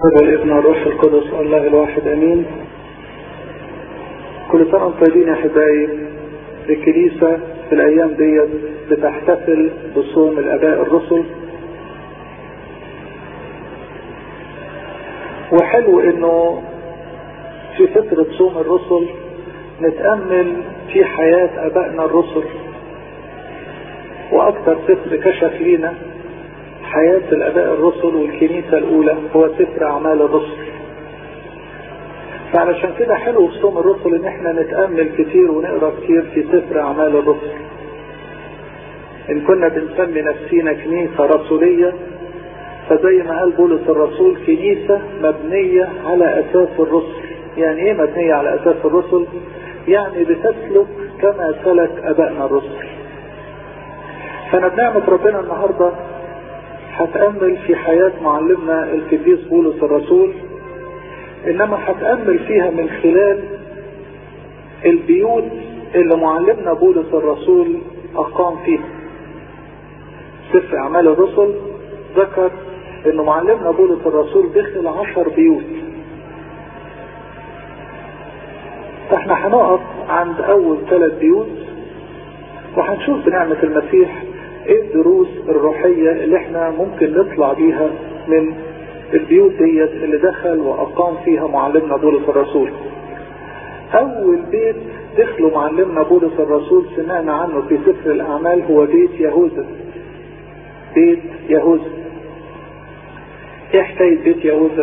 والابن والروح القدس الله الواحد امين كل سنه وانتم طيبين يا احبائي الكنيسه في الايام ديت بتحتفل بصوم الاباء الرسل وحلو انه في فترة صوم الرسل نتأمل في حياة ابائنا الرسل واكثر سفر كشف لينا حياة الاباء الرسل والكنيسة الاولى هو سفر اعمال الرسل فعلشان كده حلو في صوم الرسل ان احنا نتأمل كتير ونقرا كتير في سفر اعمال الرسل ان كنا بنسمي نفسينا كنيسة رسولية فزي ما قال بولس الرسول كنيسة مبنية على اساس الرسل يعني ايه مبنية على اساس الرسل يعني بتسلك كما سلك ابائنا الرسل فانا بنعمة ربنا النهاردة هتأمل في حياة معلمنا القديس بولس الرسول انما هتأمل فيها من خلال البيوت اللي معلمنا بولس الرسول اقام فيها سفر اعمال الرسل ذكر انه معلمنا بولس الرسول دخل عشر بيوت فاحنا هنقف عند اول ثلاث بيوت وهنشوف بنعمة المسيح ايه الدروس الروحية اللي احنا ممكن نطلع بيها من البيوت ديت اللي دخل واقام فيها معلمنا بولس الرسول اول بيت دخلوا معلمنا بولس الرسول سمعنا عنه في سفر الاعمال هو بيت يهوذا بيت يهوذا ايه حكاية بيت يهوذا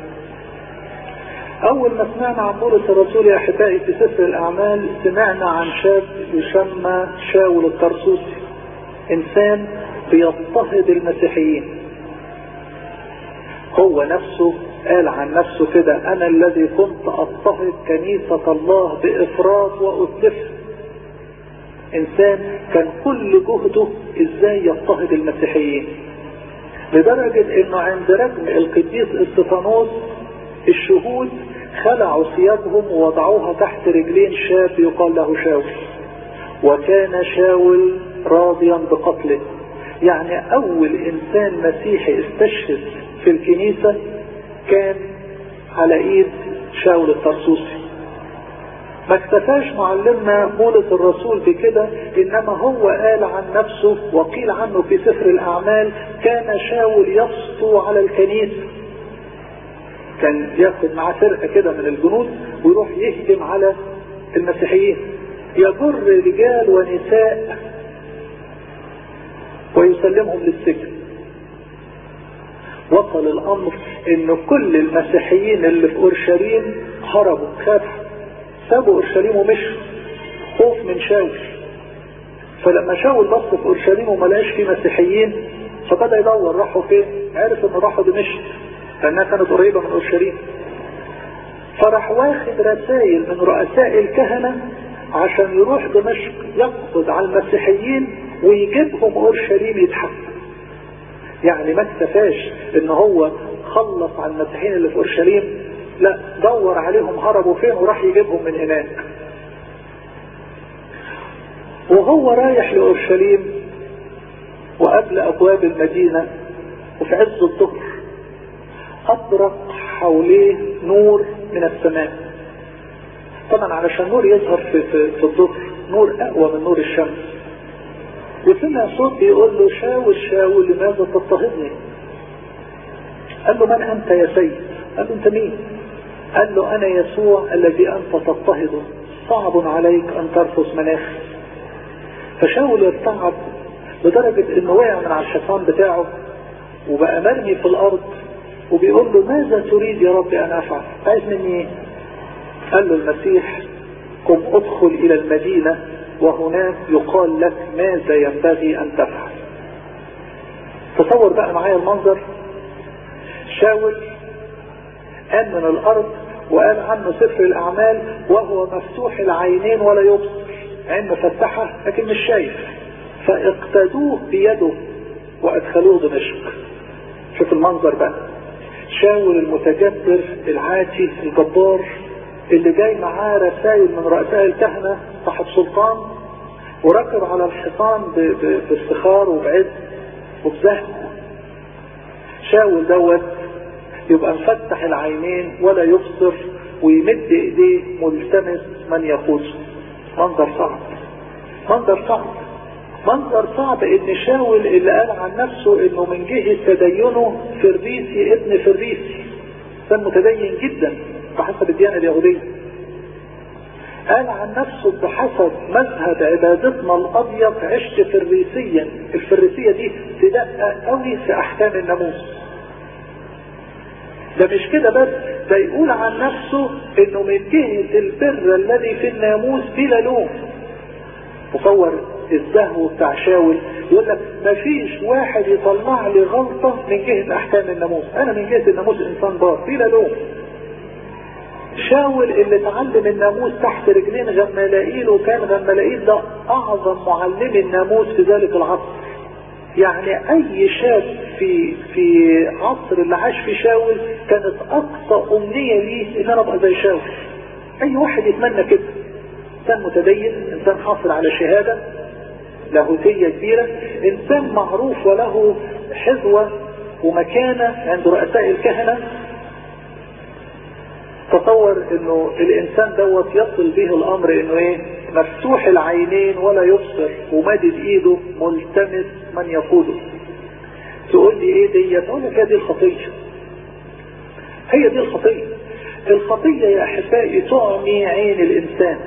اول ما سمعنا عن بولس الرسول يا احبائي في سفر الاعمال سمعنا عن شاب يسمى شاول الطرسوسي انسان بيضطهد المسيحيين هو نفسه قال عن نفسه كده انا الذي كنت اضطهد كنيسة الله بافراط واتلفها انسان كان كل جهده ازاي يضطهد المسيحيين لدرجة انه عند رجم القديس استفانوس الشهود خلعوا ثيابهم ووضعوها تحت رجلين شاب يقال له شاول وكان شاول راضيا بقتله يعني اول انسان مسيحي استشهد في الكنيسة كان على ايد شاول الطرسوسي ما اكتفاش معلمنا بولس الرسول بكده انما هو قال عن نفسه وقيل عنه في سفر الاعمال كان شاول يسطو على الكنيسة كان ياخد معاه فرقة كده من الجنود ويروح يهجم على المسيحيين يجر رجال ونساء ويسلمهم للسجن وصل الامر ان كل المسيحيين اللي في اورشليم هربوا خافوا سابوا اورشليم ومشوا خوف من شاول فلما شاول بص في اورشليم وما لقاش فيه مسيحيين فبدا يدور راحوا فين عرف ان راحوا دمشق لانها كانت قريبه من اورشليم فراح واخد رسائل من رؤساء الكهنه عشان يروح دمشق يقبض على المسيحيين ويجيبهم اورشليم يتحكم يعني ما اكتفاش ان هو خلص على المسيحيين اللي في اورشليم لا دور عليهم هربوا فين وراح يجيبهم من هناك وهو رايح لاورشليم وقبل ابواب المدينة وفي عز الظهر ادرك حواليه نور من السماء طبعا علشان نور يظهر في, في, في الظهر نور اقوى من نور الشمس وسمع صوت بيقول له شاول شاول لماذا تضطهدني قال له من انت يا سيد قال له انت مين قال له انا يسوع الذي انت تضطهده صعب عليك ان ترفض مناخي فشاول ارتعب لدرجة انه وقع من على الشيطان بتاعه وبقى مرمي في الارض وبيقول له ماذا تريد يا رب ان افعل عايز مني ايه قال له المسيح قم ادخل الى المدينة وهناك يقال لك ماذا ينبغي ان تفعل تصور بقى معايا المنظر شاول قام من الارض وقال عنه سفر الاعمال وهو مفتوح العينين ولا يبصر عين مفتحة لكن مش شايف فاقتدوه بيده وادخلوه دمشق شوف المنظر بقى شاول المتجبر العاتي الجبار اللي جاي معاه رسائل من رؤساء الكهنة صاحب سلطان وركب على الحصان بافتخار وبعز وبزهو شاول دوت يبقى مفتح العينين ولا يبصر ويمد ايديه ملتمس من يقوده منظر صعب منظر صعب منظر صعب ان شاول اللي قال عن نفسه انه من جهة تدينه فريسي ابن فريسي كان متدين جدا بحسب الديانة اليهودية قال عن نفسه بحسب مذهب عبادتنا الابيض عشت فريسيا الفريسية دي تدقق قوي في احكام الناموس ده مش كده بس ده يقول عن نفسه انه من جهة البر الذي في الناموس بلا لوم تصور الزهو بتاع شاول يقول لك مفيش واحد يطلع لي غلطة من جهة احكام الناموس انا من جهة الناموس انسان بار بلا لوم شاول اللي اتعلم الناموس تحت رجلين غمالائيل وكان غمالائيل ده اعظم معلم الناموس في ذلك العصر يعني اي شاب في في عصر اللي عاش في شاول كانت اقصى امنية ليه ان انا ابقى زي شاول اي واحد يتمنى كده انسان متدين انسان حاصل على شهادة لاهوتية كبيرة انسان معروف وله حذوة ومكانة عند رؤساء الكهنة تصور انه الانسان دوت يصل به الامر انه ايه مفتوح العينين ولا يبصر ومادد ايده ملتمس من يقوده تقول لي ايه دي تقول لك هي دي الخطية هي دي الخطية الخطية يا احبائي تعمي عين الانسان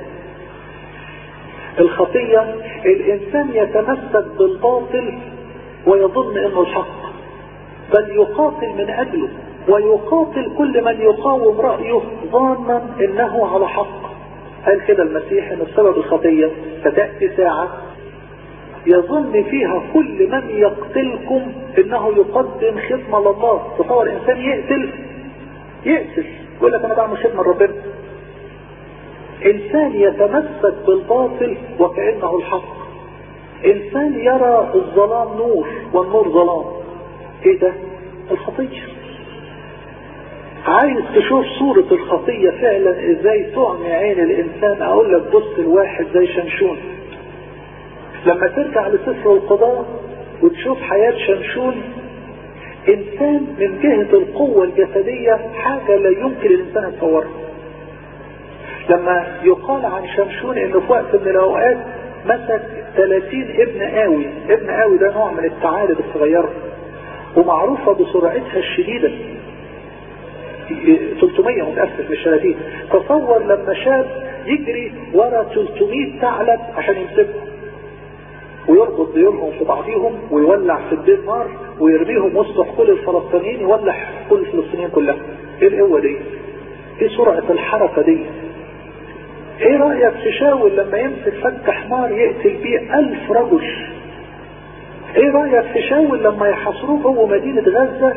الخطية الانسان يتمسك بالباطل ويظن انه الحق بل يقاتل من اجله ويقاتل كل من يقاوم رأيه ظانا انه على حق قال كده المسيح ان السبب الخطية فتأتي ساعة يظن فيها كل من يقتلكم انه يقدم خدمة لله تصور انسان يقتل يقتل يقول لك انا بعمل خدمة لربنا انسان يتمسك بالباطل وكأنه الحق انسان يرى الظلام نور والنور ظلام ايه ده الخطية عايز تشوف صورة الخطية فعلا ازاي تعمي عين الانسان اقول لك بص الواحد زي شمشون لما ترجع لسفر القضاء وتشوف حياة شمشون انسان من جهة القوة الجسدية حاجة لا يمكن الانسان يتصورها لما يقال عن شمشون انه في وقت من الاوقات مسك 30 ابن قاوي ابن قاوي ده نوع من الثعالب الصغيرة ومعروفة بسرعتها الشديدة 300 متأسف مش 30 تصور لما شاب يجري ورا 300 ثعلب عشان يمسكهم ويربط ديولهم في بعضهم ويولع في الدين نار ويرميهم وسط كل الفلسطينيين يولع كل الفلسطينيين كلها ايه القوة دي ايه سرعة الحركة دي ايه رأيك في شاول لما يمسك فك حمار يقتل بيه الف رجل ايه رأيك في شاول لما يحاصروه جوه مدينة غزة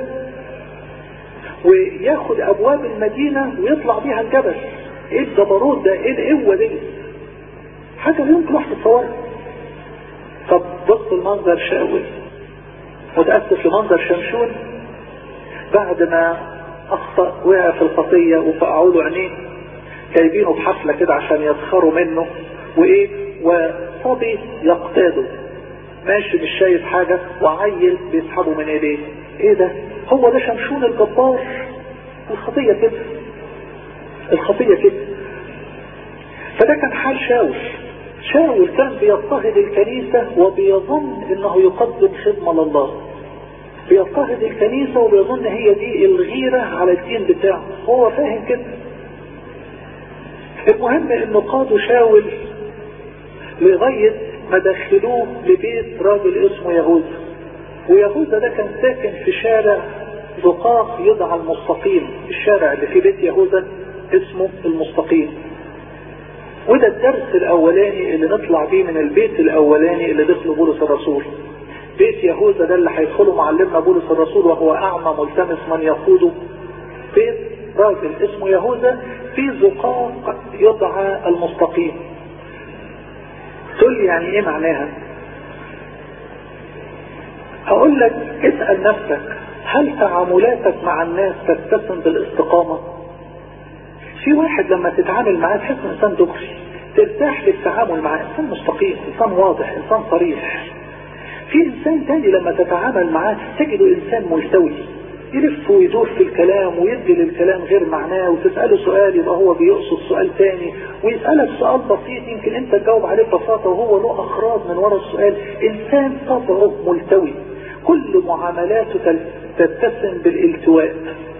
وياخد ابواب المدينة ويطلع بيها الجبل ايه الجبروت ده ايه القوة دي حاجة لا يمكن واحد يتصورها طب بص المنظر شاول متأسف لمنظر شمشون بعد ما اخطأ وقع في الخطية وفقعوا له عينيه جايبينه بحفلة كده عشان يسخروا منه وايه وصبي يقتاده ماشي مش شايف حاجة وعيل بيسحبه من ايديه ايه ده هو ده شمشون الجبار الخطية كده الخطية كده فده كان حال شاول شاول كان بيضطهد الكنيسة وبيظن انه يقدم خدمة لله بيضطهد الكنيسة وبيظن هي دي الغيرة على الدين بتاعه هو فاهم كده المهم انه قادوا شاول لغاية ما دخلوه لبيت راجل اسمه يهوذا ويهوذا ده كان ساكن في شارع دقاق يدعى المستقيم الشارع اللي في بيت يهوذا اسمه المستقيم وده الدرس الاولاني اللي نطلع بيه من البيت الاولاني اللي دخله بولس الرسول بيت يهوذا ده اللي هيدخله معلمنا بولس الرسول وهو اعمى ملتمس من يقوده بيت راجل اسمه يهوذا في زقاق يدعى المستقيم تقول لي يعني ايه معناها اقول لك اسأل نفسك هل تعاملاتك مع الناس تتسم بالاستقامة في واحد لما تتعامل معاه تحس انسان دغري ترتاح للتعامل معاه انسان مستقيم انسان واضح انسان صريح في انسان تاني لما تتعامل معاه تجده انسان ملتوي يلف ويدور في الكلام ويدي للكلام غير معناه وتسأله سؤال يبقى هو بيقصد سؤال تاني ويسألك سؤال بسيط يمكن انت تجاوب عليه ببساطة وهو له اغراض من وراء السؤال انسان طبعه ملتوي كل معاملاته تتسم بالالتواء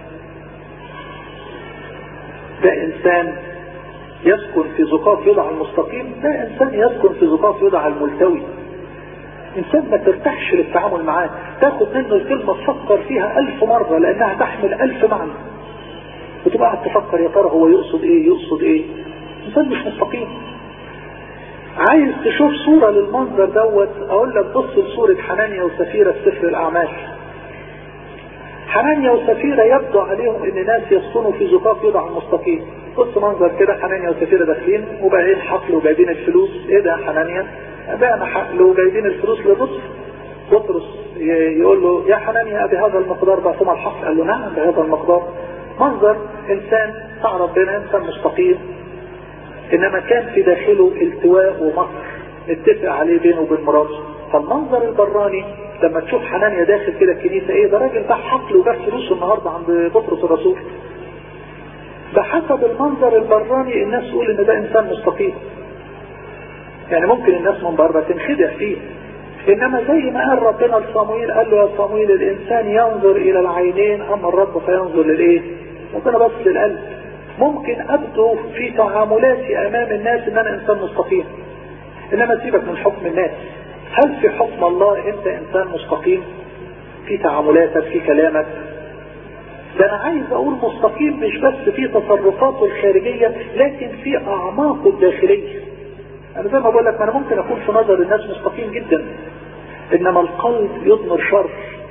ده انسان يسكن في زقاف يضع المستقيم ده انسان يسكن في زقاف يضع الملتوي انسان ما ترتاحش للتعامل معاه تاخد منه الكلمة تفكر فيها الف مرة لانها تحمل الف معنى وتبقى قاعد تفكر يا ترى هو يقصد ايه يقصد ايه انسان مش مستقيم عايز تشوف صورة للمنظر دوت اقول لك بص لصورة حنانيا وسفيرة في سفر الاعمال حنانيا وسفيرة يبدو عليهم ان ناس يسكنوا في زقاف يضع المستقيم بص منظر كده حنانيا وسفيرة داخلين وبعدين حفل وجايبين الفلوس ايه ده حنانيا بعنا حقل وجايبين الفلوس للرسل بطرس يقول له يا حنانيا بهذا المقدار بعثم الحق قال له نعم بهذا المقدار منظر انسان بتاع ربنا انسان مستقيم انما كان في داخله التواء ومصر نتفق عليه بينه وبين مراته فالمنظر البراني لما تشوف حنانيا داخل كده الكنيسه ايه ده راجل باع حقل وجاب فلوس النهارده عند بطرس الرسول بحسب المنظر البراني الناس تقول ان ده انسان مستقيم يعني ممكن الناس من بره تنخدع فيه انما زي ما قال ربنا لصمويل قال له يا صمويل الانسان ينظر الى العينين اما الرب فينظر للايه ربنا بص للقلب ممكن ابدو في تعاملاتي امام الناس ان انا انسان مستقيم انما سيبك من حكم الناس هل في حكم الله انت انسان مستقيم في تعاملاتك في كلامك ده انا عايز اقول مستقيم مش بس في تصرفاته الخارجية لكن في اعماقه الداخلية انا زي ما بقول لك ما انا ممكن اكون في نظر الناس مستقيم جدا انما القلب يضمر شر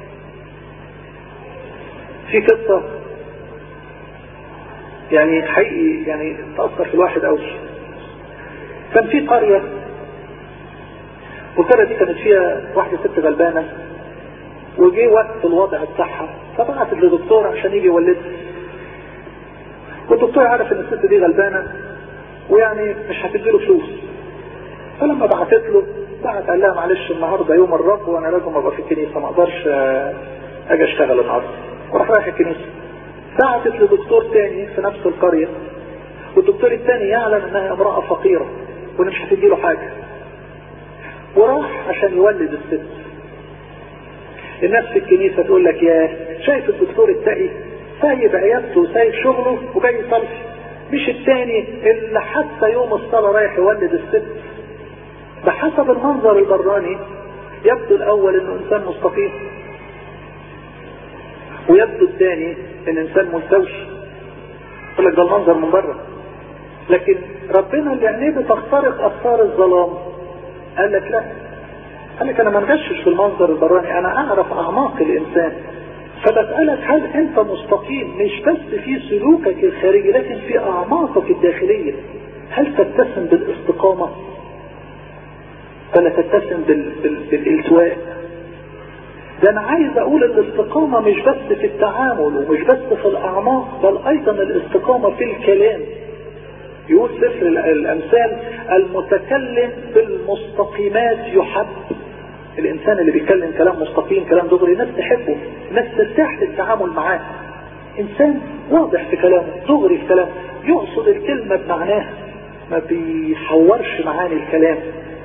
في قصة يعني حقيقي يعني تأثر في الواحد قوي كان في قرية والقرية دي كانت فيها واحدة ست غلبانة وجي وقت الوضع بتاعها فبعتت لدكتور عشان يجي يولدها والدكتور عارف ان الست دي غلبانة ويعني مش هتديله فلوس فلما بعتت له بعت قال لها معلش النهارده يوم الرب وانا لازم ابقى في الكنيسه ما اقدرش اجي اشتغل النهارده وراح رايح الكنيسه بعتت لدكتور تاني في نفس القريه والدكتور التاني يعلم انها امراه فقيره وان مش هتدي له حاجه وراح عشان يولد الست الناس في الكنيسه تقول لك يا شايف الدكتور التقي سايب عيادته وسايب شغله وجاي يصلي مش التاني اللي حتى يوم الصلاه رايح يولد الست بحسب المنظر البراني يبدو الاول انه انسان مستقيم ويبدو الثاني ان انسان ملتوش يقول لك ده المنظر من بره لكن ربنا اللي عينيه بتخترق اثار الظلام قال لك لا قال لك انا ما نغشش في المنظر البراني انا اعرف اعماق الانسان فبسألك هل انت مستقيم مش بس في سلوكك الخارجي لكن في اعماقك الداخلية هل تتسم بالاستقامة فلا تتسم بال... بال... بالالتواء ده انا عايز اقول الاستقامة مش بس في التعامل ومش بس في الاعماق بل ايضا الاستقامة في الكلام يقول سفر الامثال المتكلم بالمستقيمات يحب الانسان اللي بيتكلم كلام مستقيم كلام دغري الناس تحبه الناس ترتاح للتعامل معاه انسان واضح في كلامه دغري في كلامه يقصد الكلمة بمعناها ما بيحورش معاني الكلام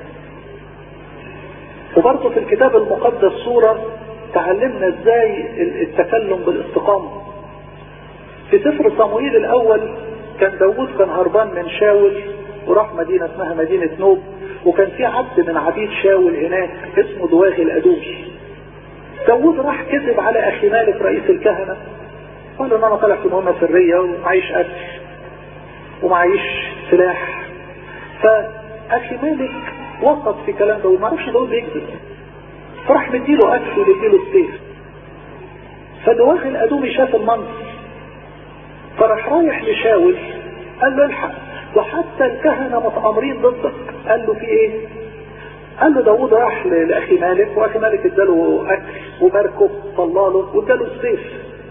وبرضه في الكتاب المقدس صورة تعلمنا ازاي التكلم بالاستقامة في سفر صموئيل الاول كان داود كان هربان من شاول وراح مدينة اسمها مدينة نوب وكان في عبد من عبيد شاول هناك اسمه دواغي الأدوش داود راح كذب على أخي مالك رئيس الكهنة قال ان انا طالع في مهمة سرية ومعيش أكل ومعيش سلاح فأخي مالك وسط في كلام داود ما عرفش داود يكذب فراح مديله أكل ومديله السيف فدواغي الأدومي شاف المنظر فراح رايح لشاول قال له الحق وحتى الكهنة متأمرين ضدك قال له في ايه قال له داود راح لأخي مالك وأخي مالك اداله أكل وباركه طلاله واداله السيف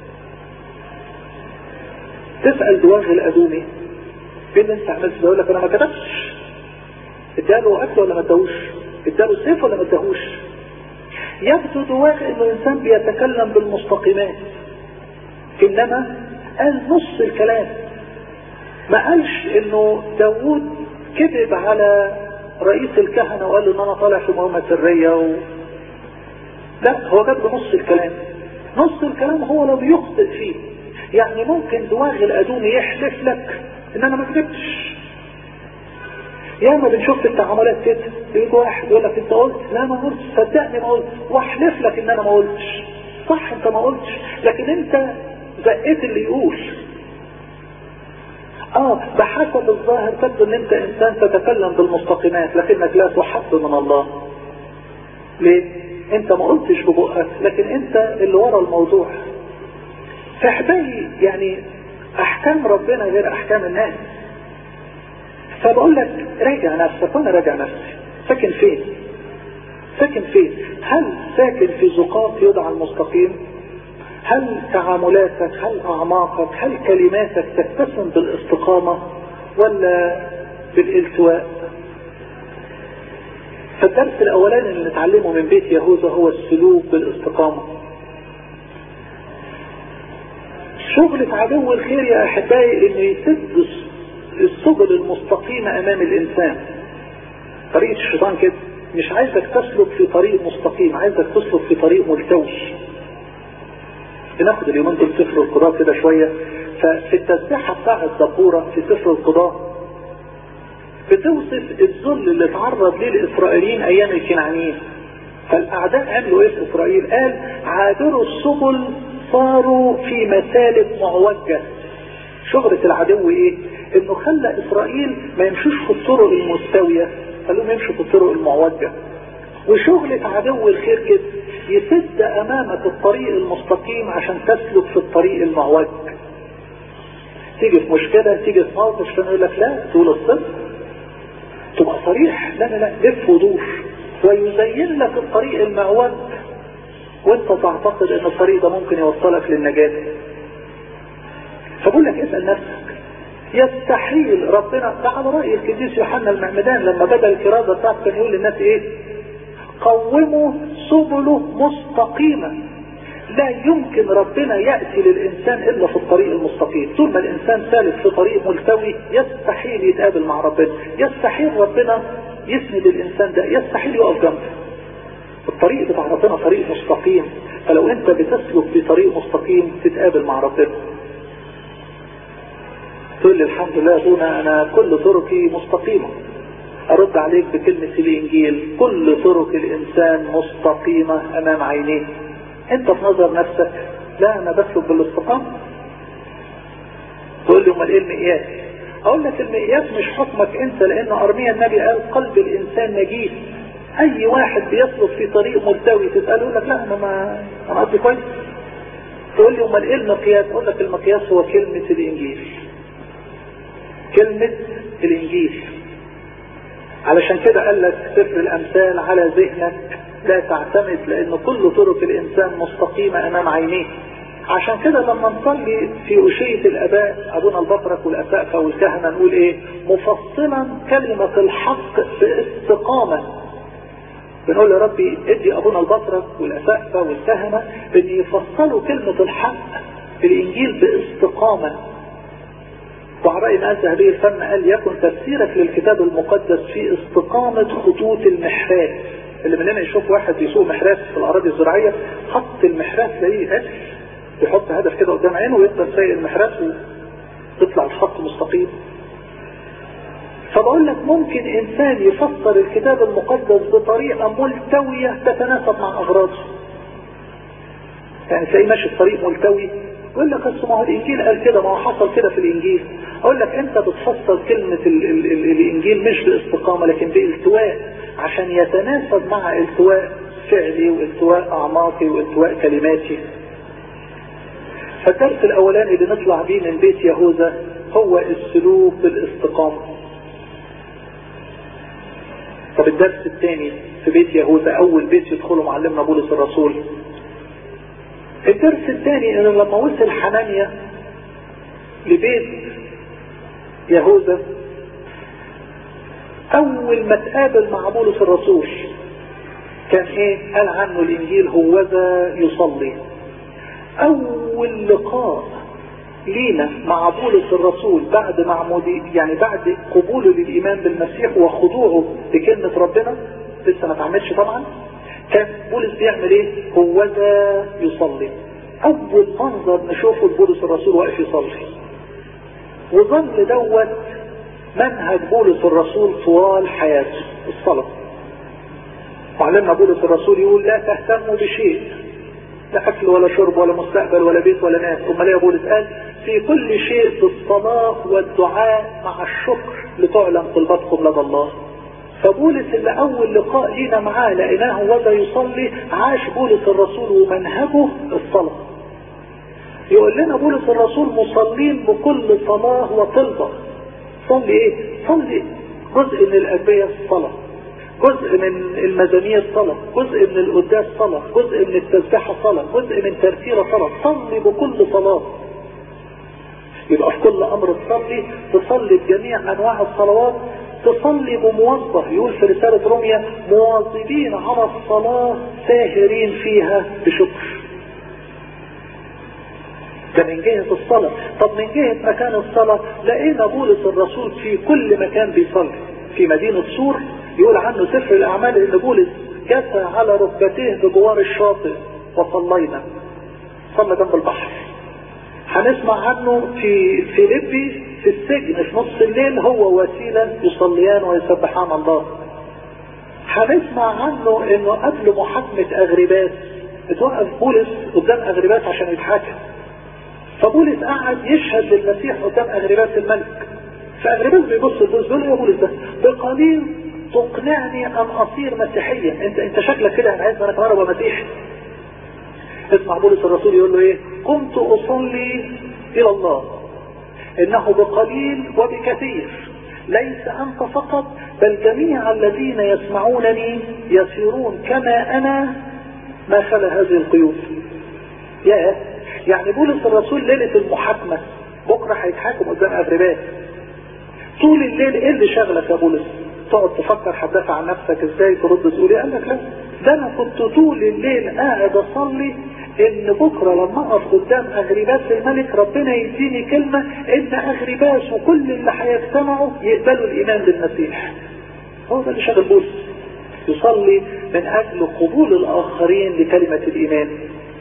تسأل دواغي الأدومي ايه اللي انت عملت ده يقول لك انا ما كتبتش اداله أكل ولا ما اداهوش اداله السيف ولا ما اداهوش يبدو دواغ انه انسان بيتكلم بالمستقيمات انما قال نص الكلام ما قالش انه داوود كذب على رئيس الكهنة وقال له ان انا طالع في مهمة سرية و... لا هو جاب له نص الكلام نص الكلام هو لم يخطئ فيه يعني ممكن دواغ الادومي يحلف لك ان انا ما كذبتش ياما بنشوف في التعاملات كده يجي واحد يقول لك انت قلت لا ما قلتش صدقني ما قلت واحلف لك ان انا ما قلتش صح انت ما قلتش لكن انت زقيت اللي يقول اه بحسب الظاهر تبدو ان انت انسان تتكلم بالمستقيمات لكنك لا تحب من الله ليه انت ما قلتش ببقك لكن انت اللي ورا الموضوع فاحبالي يعني احكام ربنا غير احكام الناس فبقول لك راجع نفسك وانا راجع نفسي ساكن فين ساكن فين هل ساكن في زقاق يدعى المستقيم هل تعاملاتك هل اعماقك هل كلماتك تتسم بالاستقامة ولا بالالتواء فالدرس الاولاني اللي نتعلمه من بيت يهوذا هو السلوك بالاستقامة شغلة عدو الخير يا احبائي انه يسد السبل المستقيمة امام الانسان طريقة الشيطان كده مش عايزك تسلك في طريق مستقيم عايزك تسلك في طريق ملتوي بناخد اليومين دول سفر القضاء كده شوية ففي التسبيحة بتاع الدبورة في سفر القضاء بتوصف الذل اللي اتعرض ليه الاسرائيليين ايام الكنعانيين فالاعداء عملوا ايه في اسرائيل قال عابروا السبل صاروا في مسالك معوجة شغلة العدو ايه انه خلى اسرائيل ما يمشوش في الطرق المستوية خلوهم يمشوا في الطرق المعوجة وشغلة عدو الخير كده يسد امامك الطريق المستقيم عشان تسلك في الطريق المعوج تيجي في مشكلة تيجي في موقف عشان يقول لك لا تقول الصدق تبقى صريح لا لا لا لف ودور ويزين لك الطريق المعوج وانت تعتقد ان الطريق ده ممكن يوصلك للنجاة فبقول لك اسأل نفسك يستحيل ربنا ده على رأي القديس يوحنا المعمدان لما بدأ الكرازة بتاعته كان يقول للناس ايه قوموا سبله مستقيمة لا يمكن ربنا يأتي للإنسان إلا في الطريق المستقيم طول ما الإنسان سالك في طريق ملتوي يستحيل يتقابل مع ربنا يستحيل ربنا يسند الإنسان ده يستحيل يقف جنبه الطريق بتاع ربنا طريق مستقيم فلو انت بتسلك في طريق مستقيم تتقابل مع ربنا تقول لي الحمد لله يا ابونا انا كل طرقي مستقيمة ارد عليك بكلمة الانجيل كل طرق الانسان مستقيمة امام عينيه انت في نظر نفسك لا انا بسلك بالاستقامة تقول لي امال ايه المقياس اقول لك المقياس مش حكمك انت لان ارميا النبي قال قلب الانسان نجيس اي واحد بيسلك في طريق ملتوي تسأله يقول لك لا انا ما انا قصدي كويس تقول لي امال ايه المقياس اقول لك المقياس هو كلمة الانجيل كلمة الانجيل علشان كده قال لك سفر الامثال على ذهنك لا تعتمد لان كل طرق الانسان مستقيمة امام عينيه عشان كده لما نصلي في أشية الأباء أبونا البطرك والأسقفة والكهنة نقول إيه مفصلا كلمة الحق باستقامة بنقول يا ربي ادي أبونا البطرك والأسقفة والكهنة بأن يفصلوا كلمة الحق في الإنجيل باستقامة وعلى رأي ناس هذه الفن قال يكن تفسيرك للكتاب المقدس في استقامة خطوط المحراث اللي مننا يشوف واحد بيسوق محراث في الأراضي الزراعية خط المحراث تلاقيه قاسي يحط هدف كده قدام عينه ويفضل سايق المحراث ويطلع الخط مستقيم فبقول لك ممكن انسان يفسر الكتاب المقدس بطريقة ملتوية تتناسب مع اغراضه يعني تلاقيه ماشي في طريق ملتوي يقول لك اصل ما هو الانجيل قال كده ما هو حصل كده في الانجيل اقول لك انت بتفسر كلمة ال ال ال الانجيل مش باستقامة لكن بالتواء عشان يتناسب مع التواء فعلي والتواء اعماقي والتواء كلماتي فالدرس الاولاني اللي نطلع بيه من بيت يهوذا هو السلوك بالاستقامة طب الدرس الثاني في بيت يهوذا اول بيت يدخله معلمنا بولس الرسول الدرس الثاني انه لما وصل حنانيا لبيت يهوذا اول ما تقابل مع بولس الرسول كان ايه قال عنه الانجيل هوذا يصلي اول لقاء لينا مع بولس الرسول بعد معمودي يعني بعد قبوله للايمان بالمسيح وخضوعه لكلمة ربنا لسه ما اتعملش طبعا كان بولس بيعمل ايه هو ذا يصلي اول منظر نشوفه لبولس الرسول واقف يصلي وظل دوت منهج بولس الرسول طوال حياته الصلاة وعلمنا بولس الرسول يقول لا تهتموا بشيء لا اكل ولا شرب ولا مستقبل ولا بيت ولا ناس امال ايه يا بولس قال في كل شيء بالصلاة والدعاء مع الشكر لتعلم طلباتكم لدى الله فبولس اللي اول لقاء لينا معاه لقيناه وذا يصلي عاش بولس الرسول ومنهجه الصلاة يقول لنا بولس الرسول مصلين بكل صلاة وطلبة صلي ايه صلي جزء من الأدبية صلاة جزء من المزامير صلاة جزء من القداس صلاة جزء من التسبيحة صلاة جزء من ترتيل صلاة صلي بكل صلاة يبقى في كل امر تصلي تصلي بجميع انواع الصلوات تصلي بموظف يقول في رسالة روميا مواظبين على الصلاة ساهرين فيها بشكر ده من جهة الصلاة طب من جهة مكان الصلاة لقينا بولس الرسول في كل مكان بيصلي في مدينة سور يقول عنه سفر الأعمال إن بولس جثى على ركبتيه بجوار الشاطئ وصلينا صلى جنب البحر هنسمع عنه في فيليبي في السجن في نص الليل هو وسيلة يصليان ويسبحان الله هنسمع عنه انه قبل محاكمة اغرباس اتوقف بولس قدام اغرباس عشان يتحاكم فبولس قعد يشهد للمسيح قدام اغرباس الملك فاغرباس بيبص لبولس بيقول يا بولس ده بقليل تقنعني ان اصير مسيحيا انت انت شكلك كده انا عايز انا كمان ابقى مسيحي اسمع بولس الرسول يقول له ايه كنت اصلي الى الله انه بقليل وبكثير ليس انت فقط بل جميع الذين يسمعونني يسيرون كما انا ما خلا هذه القيود يا يعني بولس الرسول ليلة المحاكمة بكرة هيتحاكم قدام اغرباس طول الليل ايه اللي شغلك يا بولس تقعد تفكر هتدافع عن نفسك ازاي ترد تقول ايه قال لك لا ده انا كنت طول الليل قاعد اصلي ان بكرة لما اقف قدام اغرباس الملك ربنا يديني كلمة ان اغرباس وكل اللي هيجتمعوا يقبلوا الايمان بالمسيح هو ده اللي شغل بولس يصلي من اجل قبول الاخرين لكلمة الايمان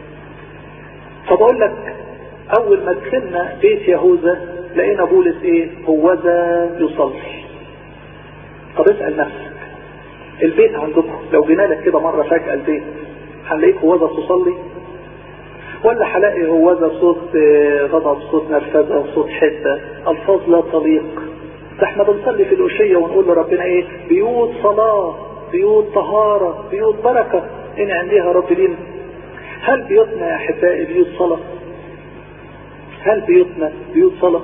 فبقول لك اول ما دخلنا بيت يهوذا لقينا بولس ايه هوذا يصلي طب اسأل نفسك البيت عندكم لو جينا لك كده مرة فجأة البيت هنلاقيك هوذا تصلي ولا هلاقي هوذا صوت غضب صوت نرفزة وصوت حدة الفاظ لا تليق ده احنا بنصلي في الأشية ونقول لربنا ايه بيوت صلاة بيوت طهارة بيوت بركة ان عندها رب لينا هل بيوتنا يا احبائي بيوت صلاة هل بيوتنا بيوت صلاة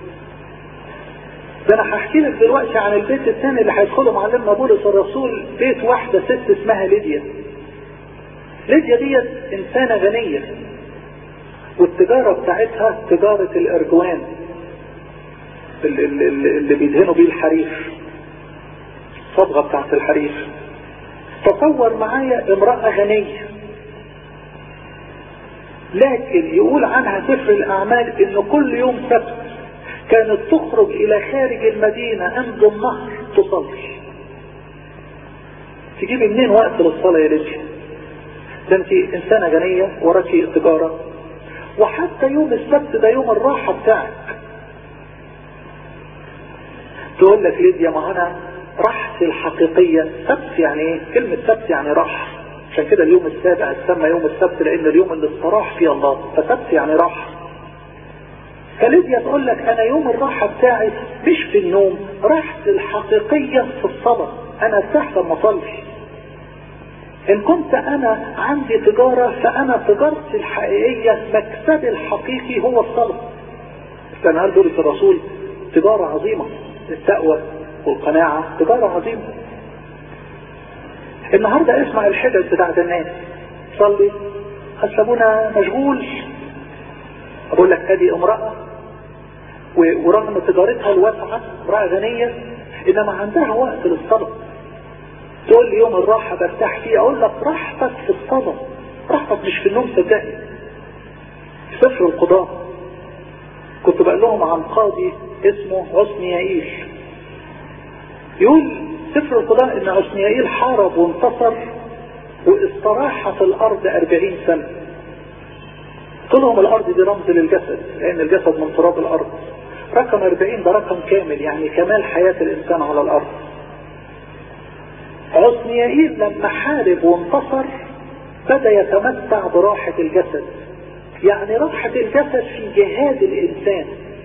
ده انا هحكي لك دلوقتي عن البيت الثاني اللي هيدخله معلمنا بولس الرسول بيت واحدة ست اسمها ليديا ليديا ديت انسانة غنية والتجارة بتاعتها تجارة الارجوان اللي, اللي, اللي بيدهنوا بيه الحرير الصبغة بتاعت الحرير تصور معايا امرأة غنية لكن يقول عنها سفر الاعمال ان كل يوم سبت كانت تخرج الى خارج المدينة عند النهر تصلي تجيب منين وقت للصلاة يا ليديا ده انت انسانة غنية وراكي تجارة وحتى يوم السبت ده يوم الراحة بتاعك تقول لك ليديا ما انا راحتي الحقيقية سبت يعني ايه كلمة سبت يعني راحة عشان كده اليوم السابع اتسمى يوم السبت لان اليوم اللي استراح فيه الله فسبت يعني راحة فليديا تقول لك انا يوم الراحة بتاعي مش في النوم راحتي الحقيقية في الصلاة انا ارتاح لما اصلي ان كنت انا عندي تجارة فانا تجارتي الحقيقية مكسبي الحقيقي هو الصلاة كان قال بولس الرسول تجارة عظيمة التقوى والقناعة تجارة عظيمة النهاردة اسمع الحجج بتاعت الناس صلي حسبونا مشغول اقول لك ادي امرأة ورغم تجارتها الواسعة امرأة غنية انما عندها وقت للصلاة تقول لي يوم الراحة برتاح فيه اقول لك راحتك في الصلاة راحتك مش في النوم صدقني سفر القضاء كنت بقول لهم عن قاضي اسمه عثنيائيل يقول سفر القضاء ان عثنيائيل حارب وانتصر واستراح في الارض اربعين سنة قلت لهم الارض دي رمز للجسد لان الجسد من تراب الارض رقم اربعين ده رقم كامل يعني كمال حياة الانسان على الارض عثنيائيل لما حارب وانتصر بدأ يتمتع براحة الجسد يعني راحة الجسد في جهاد الإنسان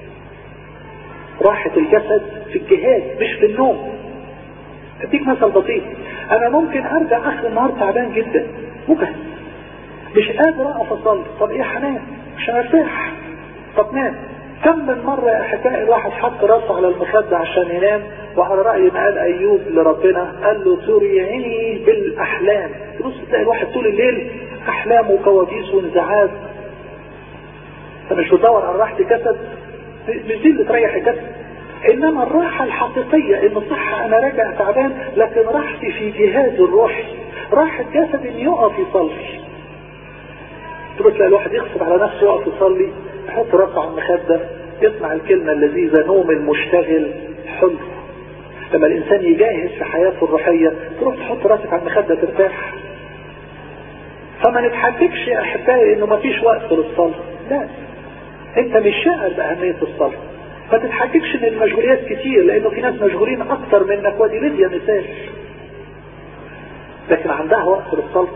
راحة الجسد في الجهاد مش في النوم اديك مثل بسيط انا ممكن ارجع اخر النهار تعبان جدا مجهد مش قادر اقف اصلي طب ايه حنان عشان ارتاح طب نام كم من مرة يا احبائي الواحد حط راسه على المخدة عشان ينام وعلى رأي ما قال ايوب لربنا قال له تريعيني بالاحلام تبص تلاقي الواحد طول الليل احلام وكوابيس وانزعاج انت مش بتدور على راحة الجسد مش دي اللي تريح الجسد انما الراحة الحقيقية ان صح انا راجع تعبان لكن راحتي في جهاز الروح راحة جسد ان يقف يصلي تبص تلاقي الواحد يغصب على نفسه يقف يصلي يحط راسه على المخدة يسمع الكلمة اللذيذة نوم المشتغل حلو لما الانسان يجاهز في حياته الروحية تروح تحط راسك على المخدة ترتاح فما نتحججش يا احبائي انه ما فيش وقت للصلاة لا انت مش شاغل باهمية الصلاة ما تتحججش ان المشغوليات كتير لانه في ناس مشغولين اكتر منك ودي ليديا مثال لكن عندها وقت للصلاة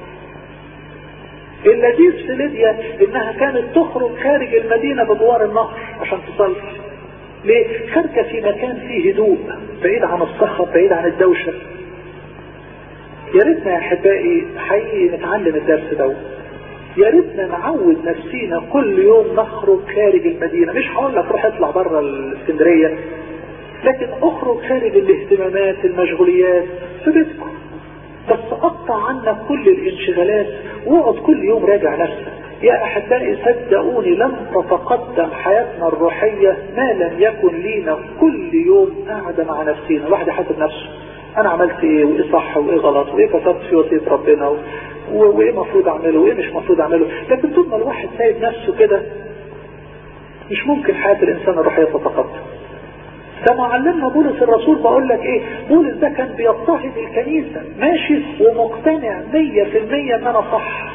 اللذيذ في ليديا انها كانت تخرج خارج المدينة بجوار النهر عشان تصلي ليه؟ خارجة في مكان فيه هدوء بعيد عن الصخب بعيد عن الدوشة يا ريتنا يا احبائي حقيقي نتعلم الدرس دوت يا ريتنا نعود نفسينا كل يوم نخرج خارج المدينة مش هقول لك روح اطلع بره الاسكندرية لكن اخرج خارج الاهتمامات المشغوليات في بيتكم بس قطع عنك كل الانشغالات واقعد كل يوم راجع نفسك يا احبائي صدقوني لن تتقدم حياتنا الروحية ما لم يكن لينا كل يوم قاعدة مع نفسينا الواحد يحاسب نفسه انا عملت ايه وايه صح وايه غلط وايه كسرت في وصية ربنا و... وايه المفروض اعمله وايه مش المفروض اعمله لكن طول ما الواحد سايب نفسه كده مش ممكن حياة الانسان الروحية تتقدم ده معلمنا بولس الرسول بقول لك ايه بولس ده كان بيضطهد الكنيسة ماشي ومقتنع مية في المية ان انا صح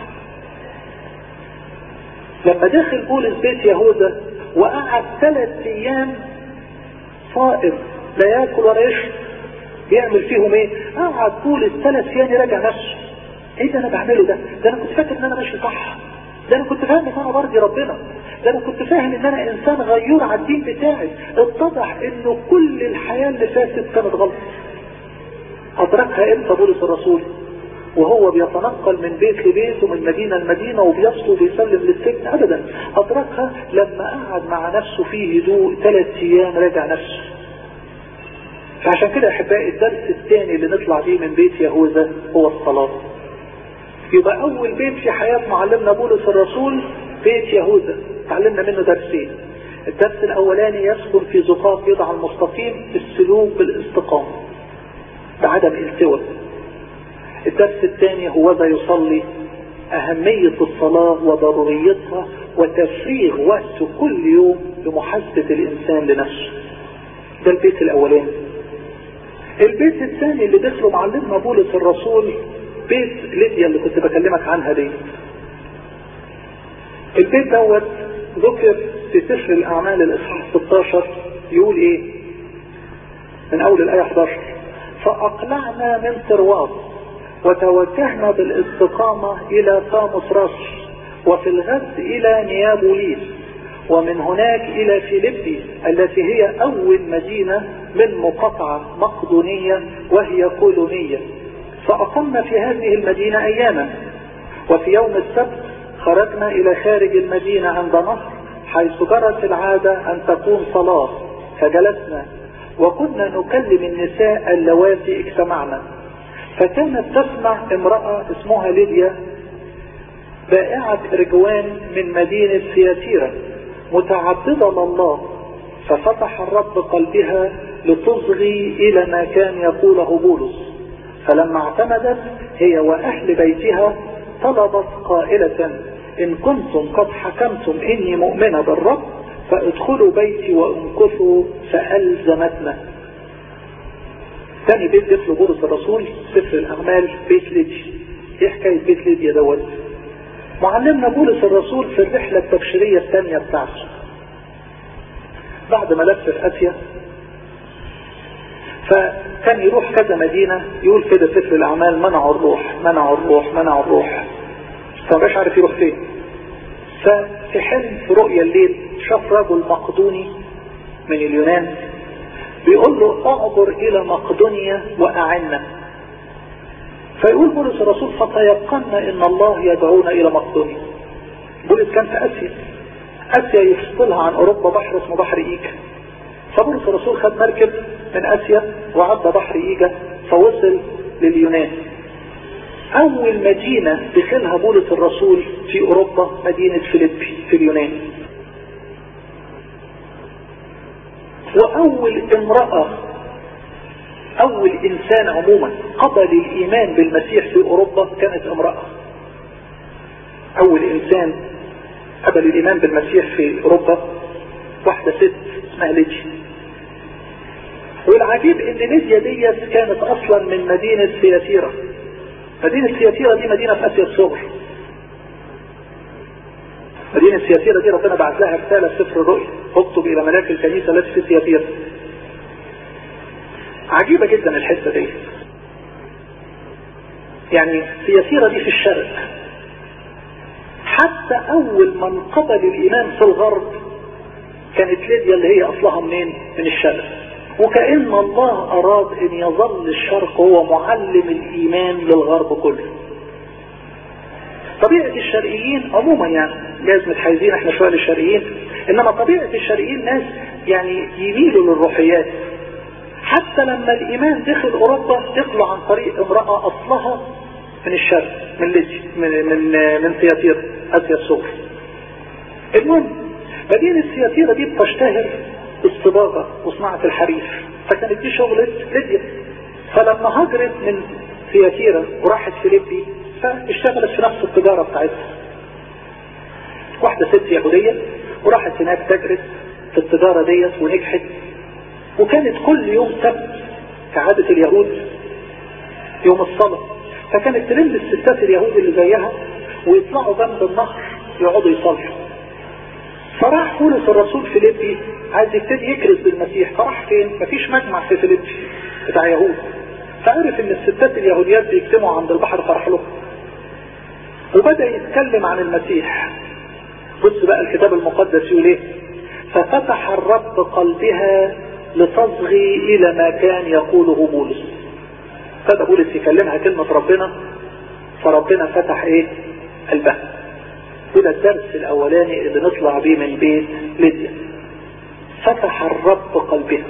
لما دخل بولس بيت يهوذا وقعد ثلاث ايام صائم لا ياكل ولا يشرب بيعمل فيهم ايه قعد بولس ثلاث ايام يراجع نفسه ايه ده انا بعمله ده ده انا كنت فاكر ان انا ماشي صح ده انا كنت فاهم ان انا برضي ربنا ده انا كنت فاهم ان انا انسان غيور على الدين بتاعي اتضح انه كل الحياة اللي فاتت كانت غلط ادركها امتى بولس الرسول وهو بيتنقل من بيت لبيت ومن مدينة لمدينة وبيصلو وبيسلم للسجن ابدا ادركها لما قعد مع نفسه في هدوء ثلاث ايام راجع نفسه فعشان كده احبائي الدرس الثاني اللي نطلع بيه من بيت يهوذا هو الصلاة يبقى اول بيت في حياة معلمنا بولس الرسول بيت يهوذا تعلمنا منه درسين الدرس الاولاني يسكن في زقاق يضع المستقيم السلوك بالاستقامة بعدم التواء الدرس الثاني هو ذا يصلي اهمية الصلاة وضروريتها وتفريغ وقت كل يوم لمحاسبة الانسان لنفسه ده البيت الاولاني البيت الثاني اللي دخله معلمنا بولس الرسول بيت ليديا اللي كنت بكلمك عنها دي البيت دوت ذكر في سفر الاعمال الاصحاح 16 يقول ايه من اول الايه 11 فاقلعنا من طرواس وتوجهنا بالاستقامة الى ساموس راس وفي الغد الى نيابوليس ومن هناك الى فيليبي التي هي اول مدينة من مقاطعة مقدونية وهي كولونية فأقمنا في هذه المدينة أياما وفي يوم السبت خرجنا إلى خارج المدينة عند نهر حيث جرت العادة أن تكون صلاة فجلسنا وكنا نكلم النساء اللواتي اجتمعنا فكانت تسمع امرأة اسمها ليديا بائعة رجوان من مدينة سياتيرا متعبدة لله ففتح الرب قلبها لتصغي إلى ما كان يقوله بولس فلما اعتمدت هي وأهل بيتها طلبت قائلة إن كنتم قد حكمتم إني مؤمنة بالرب فادخلوا بيتي وامكثوا فألزمتنا تاني بيت ضيف بولس الرسول سفر الأعمال بيت ليديا ايه حكاية بيت ليديا دوت معلمنا بولس الرسول في الرحلة التبشيرية الثانية بتاعته بعد ما لف في آسيا فكان يروح كذا مدينة يقول كده سفر الأعمال منعوا الروح منعوا الروح منعوا الروح فمبقاش عارف يروح فين ففي حلم في رؤيا الليل شاف رجل مقدوني من اليونان بيقول له اعبر الى مقدونيا واعنا فيقول بولس الرسول فتيقنا ان الله يدعونا الى مقدونيا بولس كان في اسيا اسيا يفصلها عن اوروبا بحر اسمه بحر ايجا فبولس الرسول خد مركب من اسيا وعدى بحر ايجا فوصل لليونان اول مدينة دخلها بولس الرسول في اوروبا مدينة فيليبي في اليونان واول امرأة اول انسان عموما قبل الايمان بالمسيح في اوروبا كانت امرأة اول انسان قبل الايمان بالمسيح في اوروبا واحدة ست اسمها ليديا والعجيب ان ليديا ديت كانت اصلا من مدينة سياتيرا مدينة سياتيرا دي مدينة في اسيا الصغرى مدينة سياتيرا دي ربنا بعت لها رسالة في سفر الرؤيا اكتب الى ملاك الكنيسة التي في سياتيرا عجيبة جدا الحتة دي يعني سياتيرا دي في الشرق حتى اول من قبل الايمان في الغرب كانت ليديا اللي هي اصلها منين من الشرق وكأن الله اراد ان يظل الشرق هو معلم الايمان للغرب كله طبيعة الشرقيين عموما يعني جايز متحيزين احنا شوية للشرقيين انما طبيعة الشرقيين ناس يعني يميلوا للروحيات حتى لما الايمان دخل اوروبا دخلوا عن طريق امرأة اصلها من الشرق من ليبيا من من من سياتيرا اسيا الصغرى المهم مدينة سياتيرا دي بتشتهر بالصباغة وصناعة الحرير فكانت دي شغلة ليبيا فلما هاجرت من سياتيرا وراحت فيليبي فاشتغلت في نفس التجارة بتاعتها واحدة ست يهودية وراحت هناك تدرس في التجارة ديت ونجحت وكانت كل يوم سبت كعادة اليهود يوم الصلاة فكانت تلم الستات اليهود اللي زيها ويطلعوا جنب النهر يقعدوا يصلوا فراح بولس الرسول فيليبي عايز يبتدي يكرز بالمسيح فراح فين؟ مفيش مجمع في فيليبي بتاع يهود فعرف ان الستات اليهوديات بيجتمعوا عند البحر فرح له وبدأ يتكلم عن المسيح بص بقى الكتاب المقدس يقول ايه ففتح الرب قلبها لتصغي الى ما كان يقوله بولس ابتدى بولس يكلمها كلمة ربنا فربنا فتح ايه قلبها وده الدرس الاولاني اللي نطلع بيه من بيت ليديا فتح الرب قلبها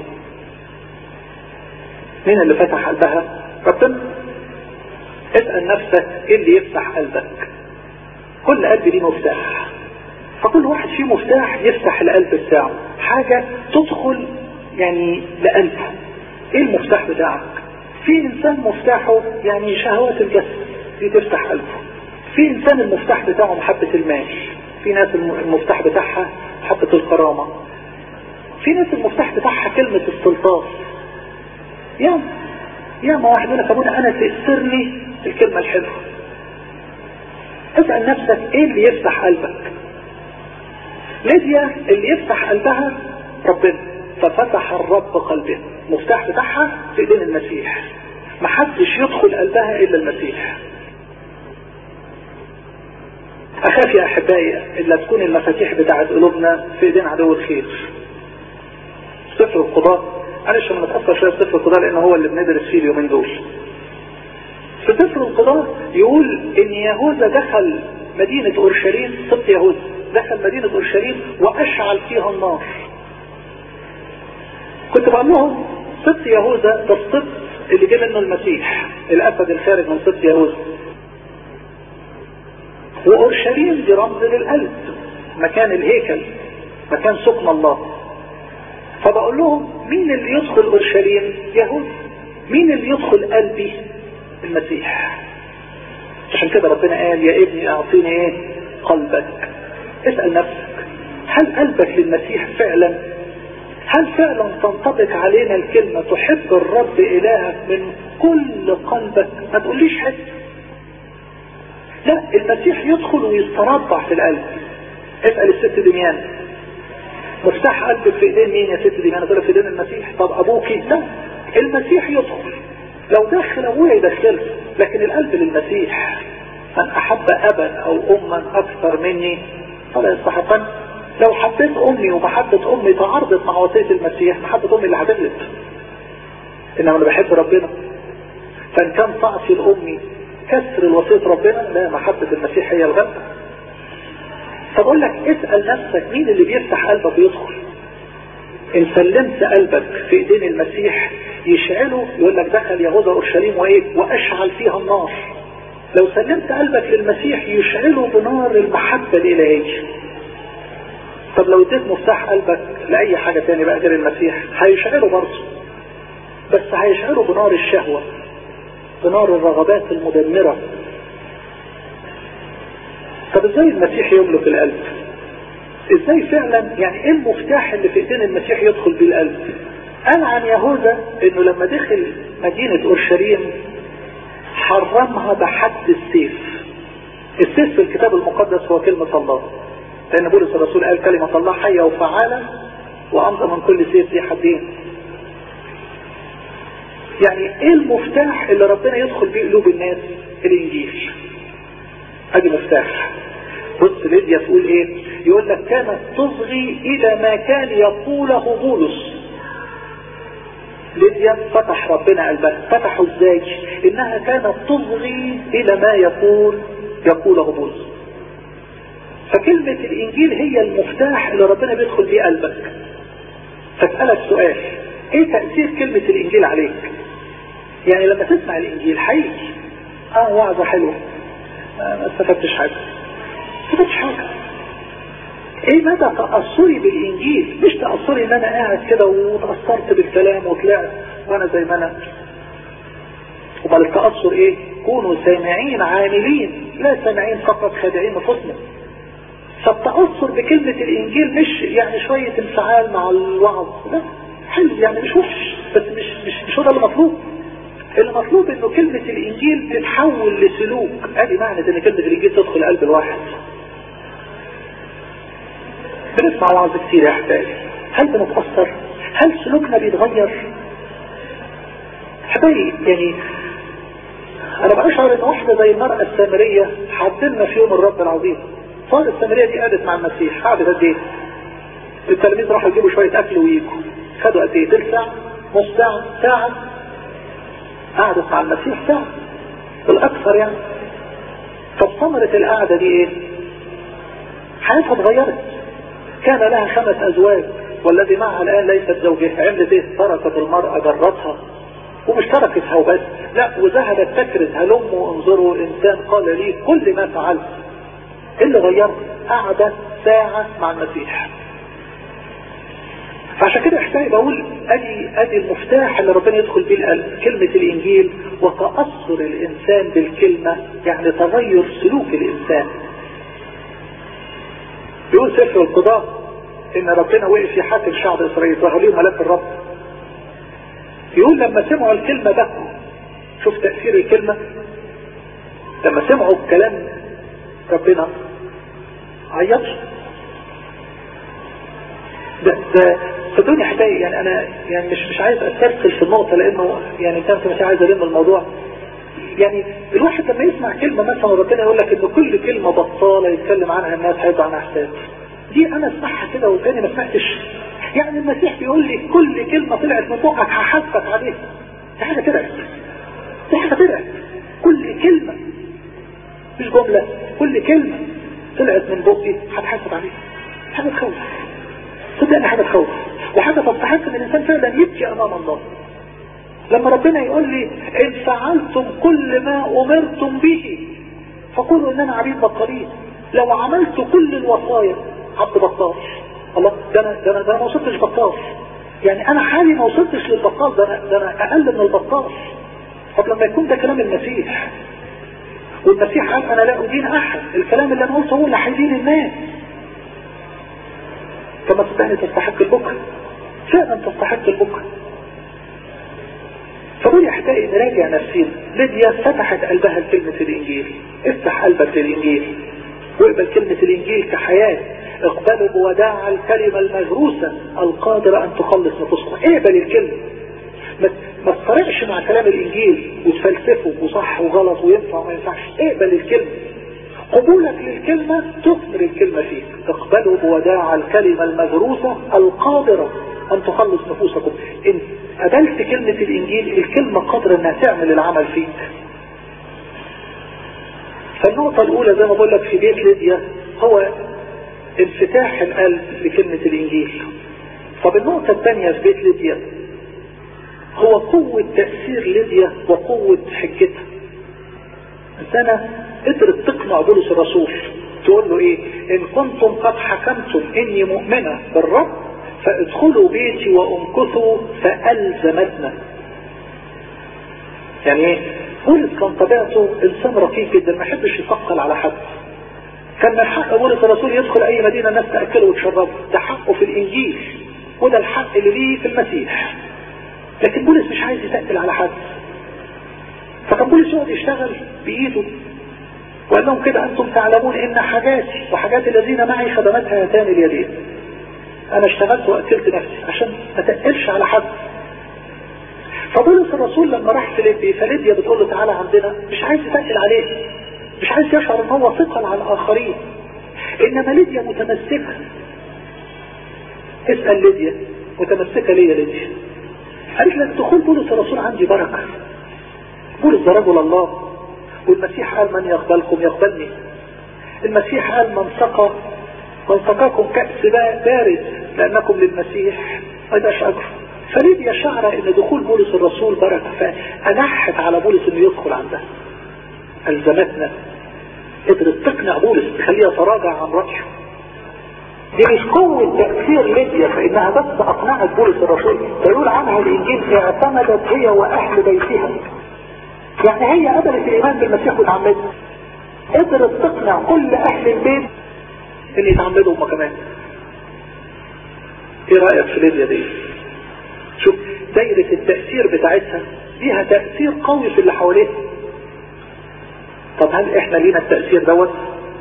مين اللي فتح قلبها ربنا اسأل نفسك ايه اللي يفتح قلبك كل قلب ليه مفتاح فكل واحد فيه مفتاح يفتح القلب بتاعه حاجة تدخل يعني لقلبه ايه المفتاح بتاعك في انسان مفتاحه يعني شهوات الجسد دي تفتح قلبه في انسان المفتاح بتاعه محبة المال في ناس المفتاح بتاعها محبة الكرامة في ناس المفتاح بتاعها كلمة السلطان يا يا ما واحد يقول لك ابونا انا تأثرني الكلمة الحلوة اسأل نفسك ايه اللي يفتح قلبك ليديا اللي يفتح قلبها ربنا ففتح الرب قلبها المفتاح بتاعها في ايدين المسيح محدش يدخل قلبها الا المسيح اخاف يا احبائي الا تكون المفاتيح بتاعت قلوبنا في ايدين عدو الخير سفر القضاء معلش انا متاثر شويه بسفر القضاء لان هو اللي بندرس فيه اليومين دول في سفر القضاء يقول ان يهوذا دخل مدينة اورشليم سبط يهوذا دخل مدينة اورشليم واشعل فيها النار كنت بقول لهم سبط يهوذا ده السبط اللي جه منه المسيح الاسد الخارج من سبط يهوذا واورشليم دي رمز للقلب مكان الهيكل مكان سكن الله فبقول لهم مين اللي يدخل اورشليم يهود مين اللي يدخل قلبي المسيح عشان كده ربنا قال يا ابني اعطيني ايه قلبك اسأل نفسك هل قلبك للمسيح فعلا هل فعلا تنطبق علينا الكلمة تحب الرب إلهك من كل قلبك ما تقوليش حد لا المسيح يدخل ويستربع في القلب اسأل الست دميان مفتاح قلبك في ايدين مين يا ست دميان تقول في ايدين المسيح طب ابوكي لا المسيح يدخل لو دخل ابويا يدخله لكن القلب للمسيح من احب ابا او اما اكثر مني فلا يستحقن لو حبيت امي ومحبة امي تعارضت مع وصية المسيح محبة امي اللي هتغلب انما انا بحب ربنا فان كان تعصي لامي كسر الوصية ربنا لا محبة المسيح هي الغلبة فبقول لك اسأل نفسك مين اللي بيفتح قلبك ويدخل ان سلمت قلبك في ايدين المسيح يشعله يقول لك دخل يهوذا اورشليم وايه واشعل فيها النار لو سلمت قلبك للمسيح يشعله بنار المحبة الالهية طب لو اديت مفتاح قلبك لاي حاجة تاني بقى غير المسيح هيشعله برضه بس هيشعله بنار الشهوة بنار الرغبات المدمرة طب ازاي المسيح يملك القلب ازاي فعلا يعني ايه المفتاح اللي في ايدين المسيح يدخل بيه القلب قال عن يهوذا انه لما دخل مدينة اورشليم حرمها بحد السيف السيف في الكتاب المقدس هو كلمة الله لان بولس الرسول قال كلمة الله حية وفعالة وامضى من كل سيف ذي حدين يعني ايه المفتاح اللي ربنا يدخل بيه قلوب الناس الانجيل ادي مفتاح بص ليديا تقول ايه يقول لك كانت تصغي الى ما كان يقوله بولس ليديا فتح ربنا قلبها فتحه ازاي انها كانت تصغي الى ما يقول يقوله بولس فكلمة الانجيل هي المفتاح اللي ربنا بيدخل بيه قلبك فاسألك سؤال ايه تأثير كلمة الانجيل عليك يعني لما تسمع الانجيل حقيقي اه وعظة حلوة آه ما استفدتش حاجة ما استفدتش حاجة ايه مدى تأثري بالانجيل مش تأثري ان انا قاعد كده وتأثرت بالكلام وطلعت وانا زي ما انا وبل التأثر ايه كونوا سامعين عاملين لا سامعين فقط خادعين نفوسنا فالتأثر بكلمة الانجيل مش يعني شوية انفعال مع الوعظ لا حلو يعني مش وحش بس مش مش مش هو ده اللي مطلوب اللي مطلوب انه كلمة الانجيل تتحول لسلوك ادي معنى ان كلمة الانجيل تدخل قلب الواحد بنسمع وعظ كتير يا احبابي هل بنتأثر هل سلوكنا بيتغير احبابي يعني انا بشعر ان واحدة زي المرأة السامرية حدلنا في يوم الرب العظيم صار السامرية دي قعدت مع المسيح قعدت قد ايه التلاميذ راحوا يجيبوا شوية اكل ويجوا خدوا قد ايه تلت ساعة نص ساعة ساعة قعدت مع المسيح ساعة بالاكثر يعني طب ثمرة القعدة دي ايه حياتها اتغيرت كان لها خمس ازواج والذي معها الان ليست زوجها عملت ايه تركت المرأة جرتها ومش تركتها وبس لا وذهبت تكرز هلموا انظروا انسان قال لي كل ما فعلت ايه اللي غيرت قعدت ساعة مع المسيح فعشان كده احتاج بقول ادي ادي المفتاح اللي ربنا يدخل بيه القلب كلمة الانجيل وتأثر الانسان بالكلمة يعني تغير سلوك الانسان يقول سفر القضاء ان ربنا وقف يحاكم شعب اسرائيل ظهر لهم ملاك الرب يقول لما سمعوا الكلمة بكوا شوف تأثير الكلمة لما سمعوا كلام ربنا عيطوا ده ده صدقوني حكاية يعني انا يعني مش مش عايز استرسل في النقطة لانه يعني كانت مش عايز الم الموضوع يعني الواحد لما يسمع كلمة مثلا ربنا يقول لك ان كل كلمة بطالة يتكلم عنها الناس هيبقى عنها حساب دي انا اسمعها كده وتاني ما سمعتش يعني المسيح بيقول لي كل كلمة طلعت من بقك هحاسبك عليها دي حاجة طلعت دي حاجة طلعت كل كلمة مش جملة كل كلمة طلعت من بقي هتحاسب عليها حاجة تخوف صدقني حاجة تخوف وحاجة تستحق ان الانسان فعلا يبكي امام الله لما ربنا يقول لي ان فعلتم كل ما امرتم به فقولوا ان انا عبيد بطارين لو عملت كل الوصايا عبد بطال الله ده انا ده انا ده انا ما وصلتش بطال يعني انا حالي ما وصلتش للبطال ده انا ده انا اقل من البطال طب لما يكون ده كلام المسيح والمسيح قال انا لا ادين احد الكلام اللي انا قلته هو اللي هيدين الناس كما صدقني تستحق البكر فعلا تستحق البكر فقول يا احبائي نراجع نفسينا ليديا فتحت قلبها لكلمة الانجيل افتح قلبك للانجيل واقبل كلمة الانجيل كحياة اقبلوا بوداع الكلمة المغروسة القادرة ان تخلص نفوسكم اقبل الكلمة ما تفرقش مع كلام الانجيل وتفلسفه وصح وغلط وينفع وما ينفعش اقبل الكلمة قبولك للكلمة تثمر الكلمة فيك اقبلوا بوداع الكلمة المغروسة القادرة ان تخلص نفوسكم ان قبلت كلمة الانجيل الكلمة قادرة انها تعمل العمل فيك فالنقطة الاولى زي ما بقول لك في بيت ليديا هو انفتاح القلب لكلمة الانجيل طب النقطة الثانية في بيت ليديا هو قوة تأثير ليديا وقوة حجتها انسانة قدرت تقنع بولس الرسول تقول له ايه ان كنتم قد حكمتم اني مؤمنة بالرب فادخلوا بيتي وامكثوا فألزمتنا يعني ايه بولس كان طبيعته انسان رقيق جدا ما يحبش يثقل على حد كان من حق بولس الرسول يدخل اي مدينة الناس تأكله وتشربه ده حقه في الانجيل وده الحق اللي ليه في المسيح لكن بولس مش عايز يتقل على حد فكان بولس يقعد يشتغل بايده وقال لهم كده انتم تعلمون ان حاجاتي وحاجات الذين معي خدمتها هاتان اليدين انا اشتغلت واكلت نفسي عشان ما تقلش على حد فبولس الرسول لما راح فيليبي فليبيا بتقول له تعالى عندنا مش عايز يتقل عليه مش عايز يشعر ان هو ثقل على الاخرين انما ليبيا متمسكه اسال ليبيا متمسكه ليه يا ليبيا قالت لك دخول بولس الرسول عندي بركه بولس ده رجل الله والمسيح قال من يقبلكم يقبلني المسيح قال من سقى من سقاكم كأس بارد لأنكم للمسيح ما يبقاش أجر فليبيا شعر ان دخول بولس الرسول بركة فألحت على بولس انه يدخل عندها ألزمتنا قدرت تقنع بولس تخليه يتراجع عن رأيه دي مش قوة تأثير ليبيا فإنها بس أقنعت بولس الرسول فيقول عنها الإنجيل اعتمدت هي وأهل بيتها يعني هي قبلت الإيمان بالمسيح وتعمدت قدرت تقنع كل أهل البيت إن يتعمدوا هم كمان إيه رأيك في ليبيا دي؟ شوف دايرة التأثير بتاعتها ليها تأثير قوي في اللي حواليها طب هل احنا لينا التأثير دوت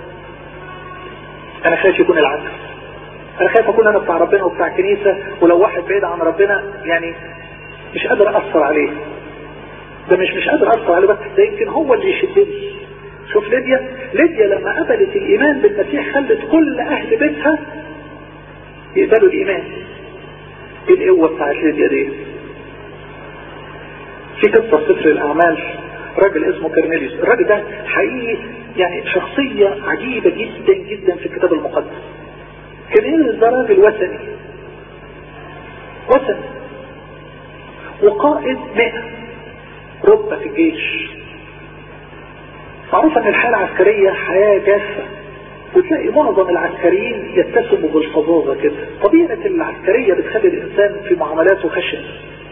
انا خايف يكون العكس انا خايف اكون انا بتاع ربنا وبتاع كنيسة ولو واحد بعيد عن ربنا يعني مش قادر اثر عليه ده مش مش قادر اثر عليه بس ده يمكن هو اللي يشدني شوف ليديا ليديا لما قبلت الايمان بالمسيح خلت كل اهل بيتها يقبلوا الايمان ايه القوة بتاعت ليديا دي في قصة سفر الاعمال راجل اسمه كرنيليوس الراجل ده حقيقي يعني شخصية عجيبة جدا جدا في الكتاب المقدس كرنيليوس ده راجل وثني وثني وقائد مئة رتبة في الجيش معروف ان الحياة العسكرية حياة جافة وتلاقي معظم العسكريين يتسموا بالفظاظة كده طبيعة العسكرية بتخلي الانسان في معاملاته خشن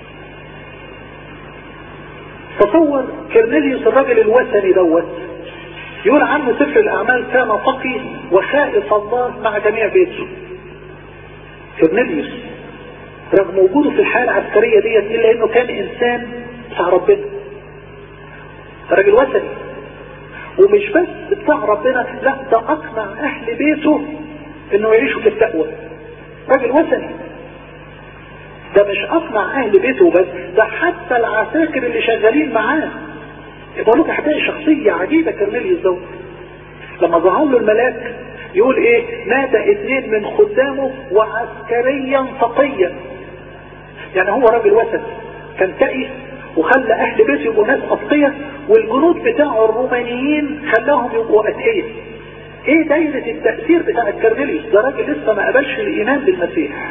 تصور كرنيليوس الراجل الوثني دوت يقول عنه سفر الاعمال كان تقي وخائف الله مع جميع بيته كرنيليوس رغم وجوده في الحياة العسكرية ديت الا انه كان انسان بتاع ربنا راجل وثني ومش بس بتاع ربنا لا ده اقنع اهل بيته انه يعيشوا في التقوى راجل وثني ده مش اقنع اهل بيته بس ده حتى العساكر اللي شغالين معاه يبقى لك هتلاقي شخصية عجيبة كرنيليوس دوت لما ظهر له الملاك يقول ايه نادى اثنين من خدامه وعسكريا تقيا يعني هو راجل وثني كان تقي وخلى اهل بيته يبقوا ناس اتقية والجنود بتاعه الرومانيين خلاهم يبقوا اتقية ايه دايرة التأثير بتاع كرنيليوس ده راجل لسه ما قبلش الايمان بالمسيح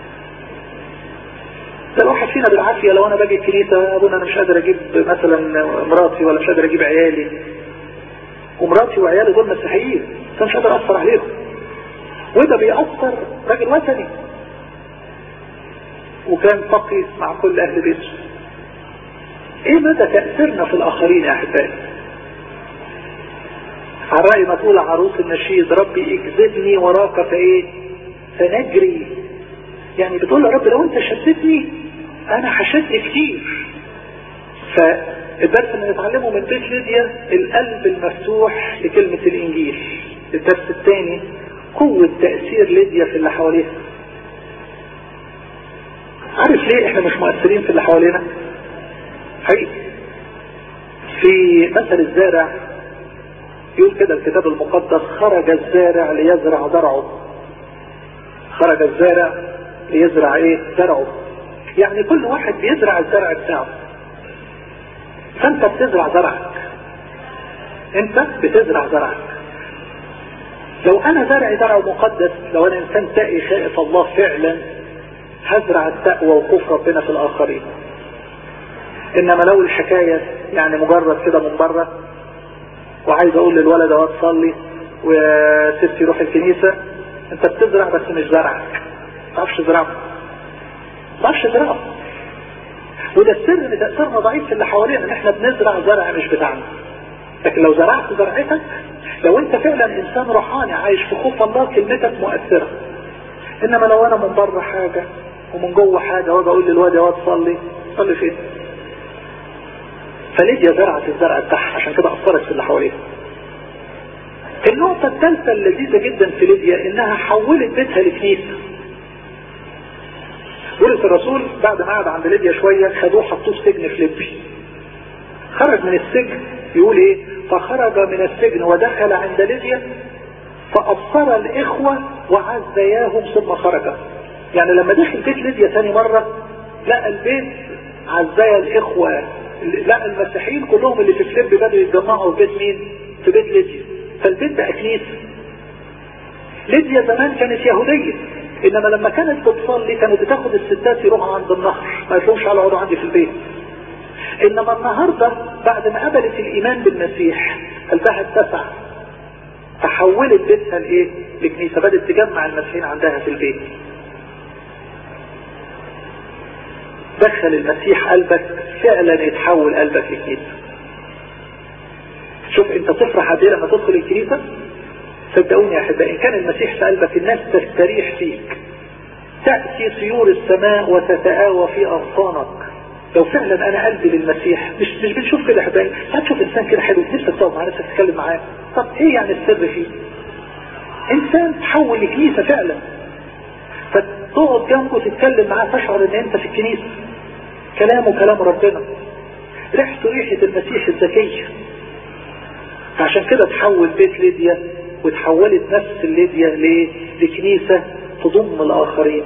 ده الواحد فينا بالعافية لو انا باجي الكنيسة ابونا انا مش قادر اجيب مثلا مراتي ولا مش قادر اجيب عيالي ومراتي وعيالي دول مسيحيين بس مش قادر اثر عليهم وده بيأثر راجل وثني وكان تقي مع كل اهل بيته ايه مدى تأثيرنا في الاخرين يا احبائي على رأي ما تقول عروس النشيد ربي اجذبني وراك فايه فنجري يعني بتقول يا رب لو انت شدتني انا هشد كتير فالدرس اللي نتعلمه من بيت ليديا القلب المفتوح لكلمة الانجيل الدرس الثاني قوة تأثير ليديا في اللي حواليها عارف ليه احنا مش مؤثرين في اللي حوالينا حقيقي في مثل الزارع يقول كده الكتاب المقدس خرج الزارع ليزرع زرعه خرج الزارع ليزرع ايه زرعه يعني كل واحد بيزرع الزرع بتاعه فانت بتزرع زرعك انت بتزرع زرعك لو انا زرعي زرع مقدس لو انا انسان تقي خائف الله فعلا هزرع التقوى وخوف ربنا في الاخرين انما لو الحكاية يعني مجرد كده من بره وعايز اقول للولد اهو تصلي وسبتي روح الكنيسة انت بتزرع بس مش زرعك ما تعرفش تزرعه ما تعرفش تزرعه وده السر ان تأثيرنا ضعيف في اللي حوالينا ان احنا بنزرع زرع مش بتاعنا لكن لو زرعت زرعتك لو انت فعلا انسان روحاني عايش في خوف الله كلمتك مؤثرة انما لو انا من بره حاجة ومن جوه حاجة واجي اقول للواد يا واد صلي صلي فين فليديا زرعت الزرع بتاعها عشان كده اثرت في اللي حواليها النقطة الثالثة اللذيذة جدا في ليديا انها حولت بيتها لكنيسة بولس الرسول بعد ما قعد عند ليديا شوية خدوه حطوه في سجن في ليبي خرج من السجن يقول ايه فخرج من السجن ودخل عند ليديا فأبصر الإخوة وعزياهم ثم خرج يعني لما دخل بيت ليديا ثاني مرة لقى البيت عزايا الإخوة لقى المسيحيين كلهم اللي في فليب بدأوا يتجمعوا في بيت مين في بيت ليديا فالبيت بقى كنيسة ليديا زمان كانت يهودية انما لما كانت بتصلي كانت بتاخد الستات يروحوا عند النهر ما يقولهمش على اقعدوا عندي في البيت انما النهاردة بعد ما قبلت الايمان بالمسيح قلبها اتسع تحولت بيتها لايه لكنيسة بدأت تجمع المسيحيين عندها في البيت دخل المسيح قلبك فعلا يتحول قلبك لكنيسة شوف انت تفرح قد لما تدخل الكنيسة صدقوني يا احبائي ان كان المسيح في قلبك الناس تستريح فيك تأتي طيور السماء وتتآوى في أغصانك لو فعلا انا قلبي للمسيح مش مش بنشوف كده يا احبائي هتشوف انسان كده حلو نفسك تقعد مع نفسك تتكلم معاه طب ايه يعني السر فيه انسان تحول لكنيسة فعلا فتقعد جنبه تتكلم معاه تشعر ان انت في الكنيسة كلامه كلام ربنا ريحته ريحة المسيح الزكية عشان كده تحول بيت ليديا وتحولت نفس ليديا ليه لكنيسة تضم الآخرين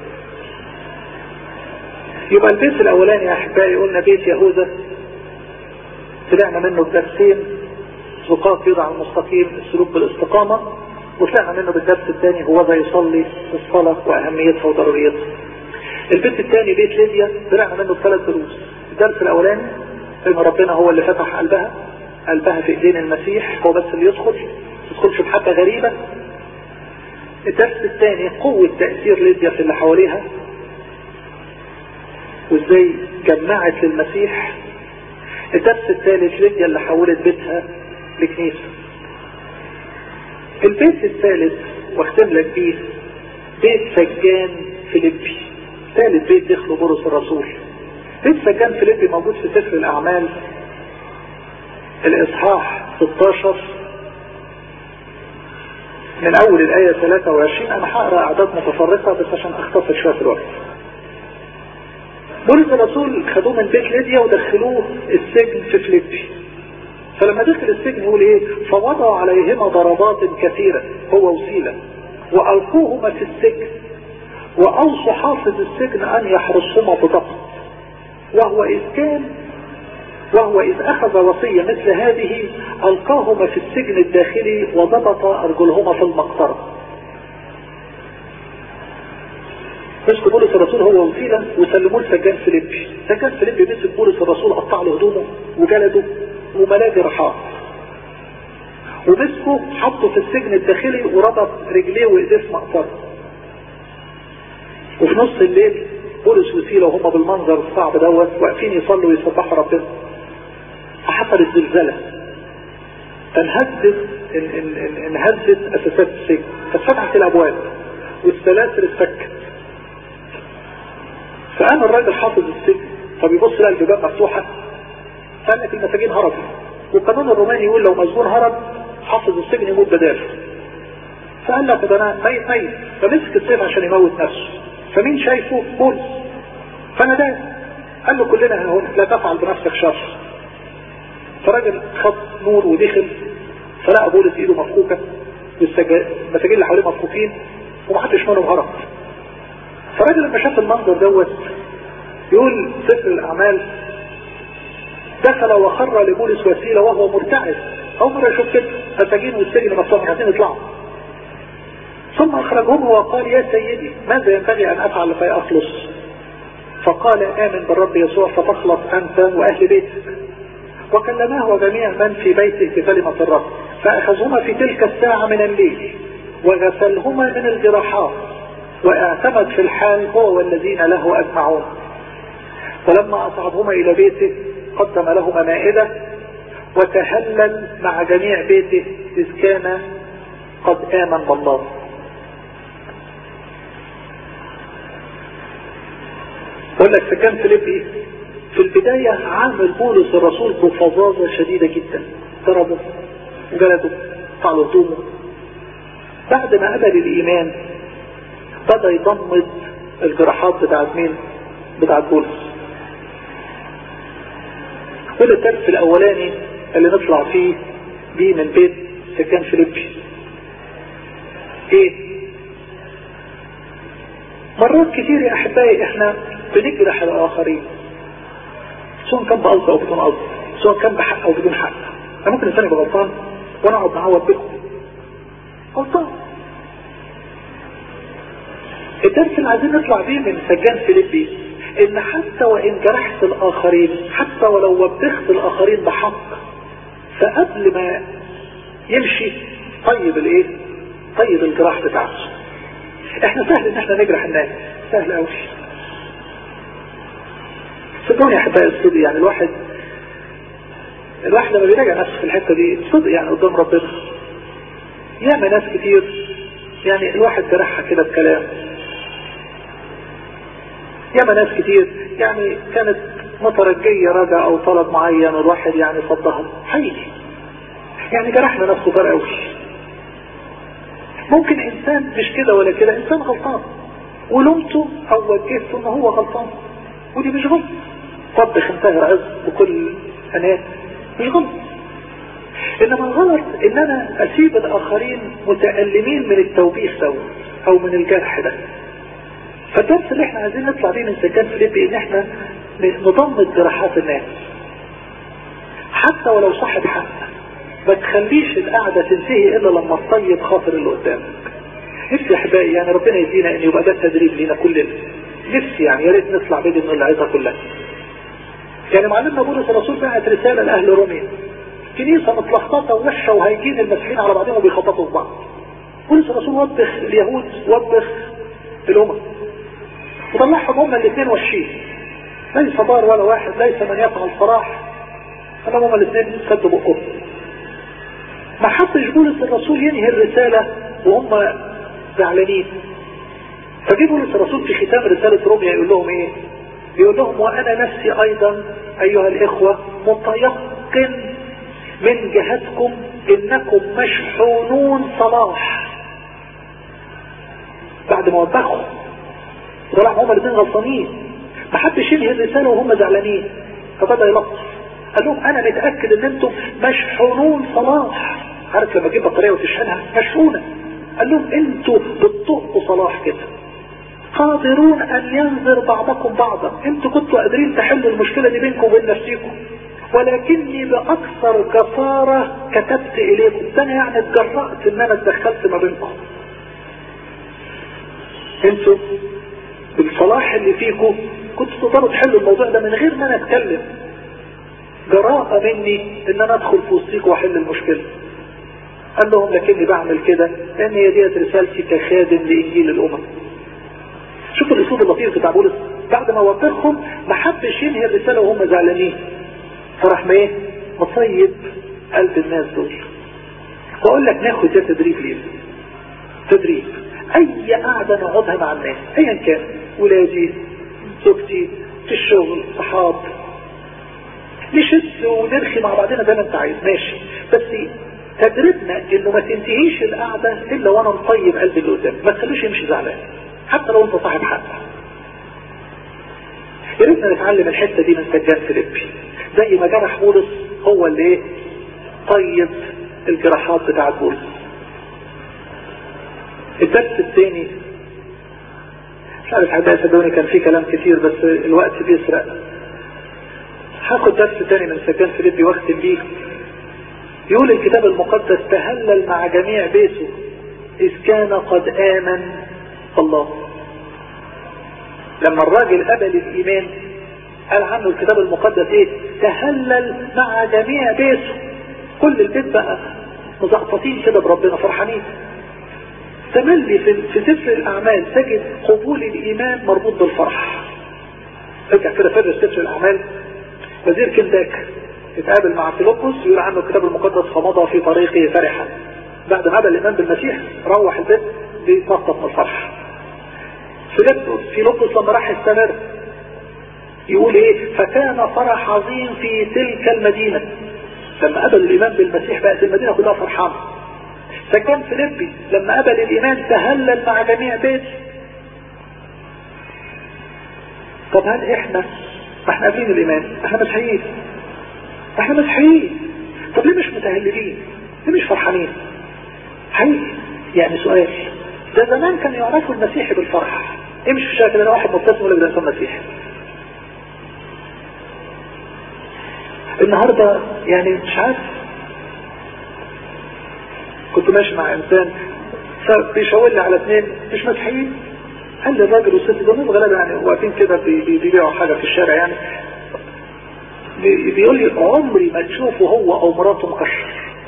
يبقى البيت الأولاني يا أحبائي قلنا بيت يهوذا طلعنا منه بدرسين زقاق يضع المستقيم السلوك بالاستقامة وطلعنا منه بالدرس الثاني هو ذا يصلي الصلاة وأهميتها وضروريتها البيت الثاني بيت ليديا طلعنا منه بثلاث دروس الدرس الأولاني ان ربنا هو اللي فتح قلبها قلبها في ايدين المسيح هو بس اللي يدخل تدخلش بحاجة غريبة الدرس الثاني قوة تأثير ليديا في اللي حواليها وازاي جمعت للمسيح الدرس الثالث ليديا اللي حولت بيتها لكنيسة البيت الثالث واختم لك بيه بيت سجان فيليبي ثالث بيت دخله بولس الرسول بيت سجان فيليبي موجود في سفر الأعمال الإصحاح 16 من أول الآية 23 أنا هقرأ أعداد متفرقة بس عشان أختصر شوية في الوقت بولس الرسول خدوه من بيت ليديا ودخلوه السجن في فيليبي فلما دخل السجن يقول ايه فوضعوا عليهما ضربات كثيرة هو وسيلة وألقوهما في السجن وأوصوا حافظ السجن أن يحرسهما بضبط وهو إذ كان وهو إذ أخذ وصية مثل هذه ألقاهما في السجن الداخلي وضبط أرجلهما في المقطرة مسك بولس الرسول هو وسيلة وسلموه لسجان فيليبي سجان فيليبي مسك بولس الرسول قطع له هدومه وجلده وملاه جرحات ومسكه حطه في السجن الداخلي وربط رجليه وايديه في مقطره وفي نص الليل بولس وسيلة وهم بالمنظر الصعب دوت واقفين يصلوا ويسبحوا ربنا فحصلت زلزلة فانهدت ان ان ان انهزت اساسات السجن فاتفتحت الابواب والسلاسل اتفكت فقام الراجل حافظ السجن فبيبص لقى البيبان مفتوحه قال لك المساجين هربوا والقانون الروماني يقول لو مسجون هرب حافظ السجن يموت بداله فقال لك ده انا ميت ميت فمسك السيف عشان يموت نفسه فمين شايفه بولس فانا ده قال له كلنا هنا لا تفعل بنفسك شر فراجل خد نور ودخل فلقى بولس ايده مفكوكه والمساجين اللي حواليه مفكوكين ومحدش منهم هرب فالراجل لما شاف المنظر دوت يقول سفر الاعمال دخل وخر لبولس وسيله وهو مرتعد اول مره يشوف كده مساجين والسجن مفتوح مش عايزين يطلعوا ثم اخرجهم وقال يا سيدي ماذا ينبغي ان افعل لكي اخلص فقال امن بالرب يسوع فتخلص انت واهل بيتك وكلماه وجميع من في بيته بكلمة الرب فأخذهما في تلك الساعة من الليل وغسلهما من الجراحات واعتمد في الحال هو والذين له أجمعون فلما أصعدهما إلى بيته قدم لهما مائدة وتهلل مع جميع بيته إذ كان قد آمن بالله بقول لك سكان فيليبي في البداية عامل بولس الرسول بفظاظة شديدة جدا ضربه وجلده فعلوا هدومه بعد ما قبل الإيمان بدأ يضمد الجراحات بتاعت مين بتاعت بولس كل الدرس الأولاني اللي نطلع فيه دي من بيت سكان فيليبي ايه مرات كتير يا احبائي احنا بنجرح الاخرين سواء كان بقصد او بدون قصد سواء كان بحق او بدون حق انا ممكن انسان يبقى غلطان وانا اقعد معاه وابكم غلطان الدرس اللي عايزين نطلع بيه من سجان فيليبي ان حتى وان جرحت الاخرين حتى ولو وبخت الاخرين بحق فقبل ما يمشي طيب الايه طيب الجراح بتاعته احنا سهل ان احنا نجرح الناس سهل قوي صدقوني يا احبائي الصدق يعني الواحد الواحد لما بيراجع نفسه في الحته دي صدق يعني قدام ربنا ياما ناس كتير يعني الواحد جرحها كده بكلام ياما ناس كتير يعني كانت مترجية رجع او طلب معين والواحد يعني صدها حقيقي يعني جرحنا نفسه فرق قوي ممكن انسان مش كده ولا كده انسان غلطان ولومته او وجهته ان هو غلطان ودي مش غلط طبخ انتهى العز بكل انات مش غلط انما الغلط ان انا اسيب الاخرين متألمين من التوبيخ دوت او من الجرح ده فالدرس اللي احنا عايزين نطلع بيه من سجان فيليبي ان احنا نضمد جراحات الناس حتى ولو صاحب حق ما تخليش القعدة تنتهي الا لما تطيب خاطر اللي قدامك نفسي يا احبائي يعني ربنا يدينا ان يبقى ده تدريب لينا كلنا نفسي يعني يا ريت نطلع بيه من العظة كلها يعني معلمنا بولس الرسول بعت رسالة لأهل روميا كنيسة متلخبطة ووحشة وهيجين المسيحيين على بعضهم وبيخبطوا في بعض بولس الرسول وبخ اليهود وبخ الأمم وطلعهم هم الاثنين وحشين ليس ضار ولا واحد ليس من يفعل صلاح انما هم الاثنين سدوا بقهم ما حطش بولس الرسول ينهي الرسالة وهم زعلانين فجي بولس الرسول في ختام رسالة روميا يقول لهم ايه يقول لهم وانا نفسي ايضا ايها الاخوة متيقن من جهتكم انكم مشحونون صلاح بعد ما وبخوا طلع هما الاثنين غلطانين ما حدش ينهي الرسالة وهم زعلانين فبدأ يلطف قال لهم انا متأكد ان انتم مشحونون صلاح عارف لما تجيب بطارية وتشحنها مشحونة قال لهم انتوا بتطقوا صلاح كده قادرون ان ينظر بعضكم بعضا انتوا كنتوا قادرين تحلوا المشكلة دي بينكم وبين نفسكم ولكني باكثر جسارة كتبت اليكم ده انا يعني اتجرأت ان انا اتدخلت ما بينكم انتوا بالصلاح اللي فيكم كنتوا تقدروا تحلوا الموضوع ده من غير ما انا اتكلم جراءة مني ان انا ادخل في وسطيك واحل المشكلة قال لهم لكني بعمل كده لان هي ديت رسالتي كخادم لانجيل الامم شوف الاسلوب اللطيف بتاع بولس بعد ما وبخهم ما حبش ينهي الرسالة وهم زعلانين فراح ما ايه مصيب قلب الناس دول بقول لك ناخد ده تدريب ليه تدريب اي قعدة نقعدها مع الناس ايا كان ولادي زوجتي في الشغل صحاب نشد ونرخي مع بعضنا زي ما انت عايز ماشي بس تدريبنا انه ما تنتهيش القعدة الا وانا مطيب قلبي اللي قدامي ما تخليش يمشي زعلان حتى لو انت صاحب حق يا ريتنا نتعلم الحته دي من سجان فيليبي زي ما جرح بولس هو اللي ايه طيب الجراحات بتاعت بولس الدرس الثاني مش عارف حد صدقوني كان في كلام كتير بس الوقت بيسرق هاخد درس تاني من سجان فيليبي واختم بيه يقول الكتاب المقدس تهلل مع جميع بيته إذ كان قد آمن الله لما الراجل قبل الإيمان قال عنه الكتاب المقدس ايه تهلل مع جميع بيته كل البيت بقى مزقططين كده بربنا فرحانين تملي في, في سفر الأعمال تجد قبول الإيمان مربوط بالفرح ارجع كده فرش سفر الأعمال وزير كنداك اتقابل مع فيلبس يقول عنه الكتاب المقدس فمضى في طريقه فرحا بعد ما قبل الإيمان بالمسيح روح البيت بيتنطط من الفرح فيلبس فيلبس لما راح استمر يقول ايه فكان فرح عظيم في تلك المدينة لما قبل الإيمان بالمسيح بقت المدينة كلها فرحانة فكان فيلبي لما قبل الإيمان تهلل مع جميع بيت طب هل احنا ما احنا قابلين الإيمان احنا مسيحيين احنا مسيحيين طب ليه مش متهللين ليه مش فرحانين حقيقي يعني سؤال ده زمان كانوا يعرفوا المسيحي بالفرح امشي في الشارع كده واحد مبتسم يقول لك ده انسان مسيحي النهارده يعني مش عارف كنت ماشي مع انسان فبيشاور لي على اثنين مش مسيحيين قال لي الراجل والست دول ناس غلابه يعني واقفين كده بيبيعوا حاجه في الشارع يعني بيقول لي عمري ما تشوفه هو او مراته مكشر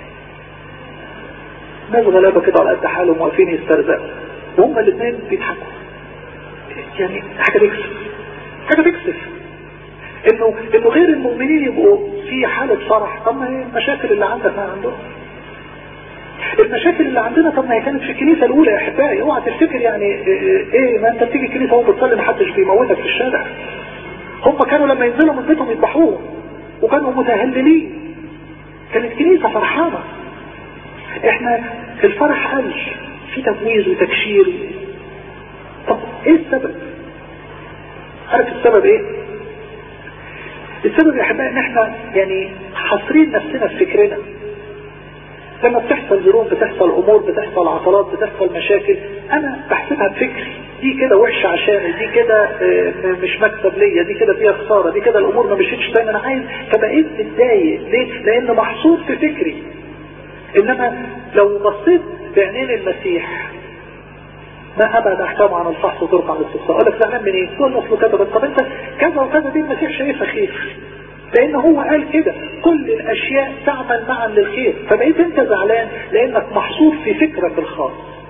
ناس غلابه كده على قد حالهم واقفين يسترزقوا وهم الاثنين بيضحكوا يعني حاجه تكسف حاجه تكسف انه انه غير المؤمنين يبقوا في حالة فرح طب ما هي المشاكل اللي عندك ما عندهم المشاكل اللي عندنا طب ما هي كانت في الكنيسة الاولى يا احبائي اوعى تفتكر يعني ايه ما انت بتيجي الكنيسة وهو بتصلي محدش بيموتك في الشارع هم كانوا لما ينزلوا من بيتهم يذبحوهم وكانوا متهللين كانت كنيسة فرحانة احنا الفرح قل في تمويز وتكشير طب ايه السبب عارف السبب ايه السبب يا احبائي ان احنا يعني حاصرين نفسنا في فكرنا لما بتحصل ظروف بتحصل امور بتحصل عطلات بتحصل مشاكل انا بحسبها بفكري دي كده وحشة عشاني دي كده مش مكسب ليا دي كده فيها خسارة دي كده الامور ما مشيتش زي ما انا عايز فبقيت متضايق ليه؟ لان محصور في فكري انما لو بصيت بعينين المسيح ما ابعد احكامه عن الفحص وطرق عن الاستفسار اقول لك زعلان من ايه؟ تقول اصله كذا طب انت كذا وكذا دي المسيح شايفها خير لان هو قال كده كل الاشياء تعمل معا للخير فبقيت انت زعلان لانك محصور في فكرك الخاص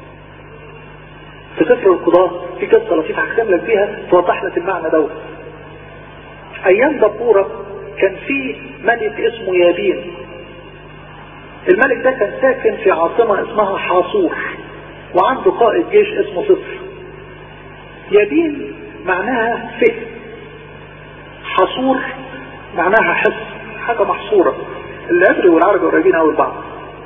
في سفر القضاء في قصه لطيفه هختم لك بيها توضح لك المعنى دوت ايام دبوره كان في ملك اسمه يابين الملك ده كان ساكن في عاصمه اسمها حاصور وعنده قائد جيش اسمه صفر يابين معناها فهم حصور معناها حس حاجة محصورة العبري والعربي قريبين قوي لبعض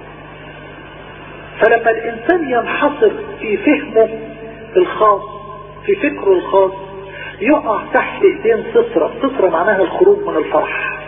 فلما الانسان ينحصر في فهمه الخاص في فكره الخاص يقع تحت ايدين سترة سترة معناها الخروج من الفرح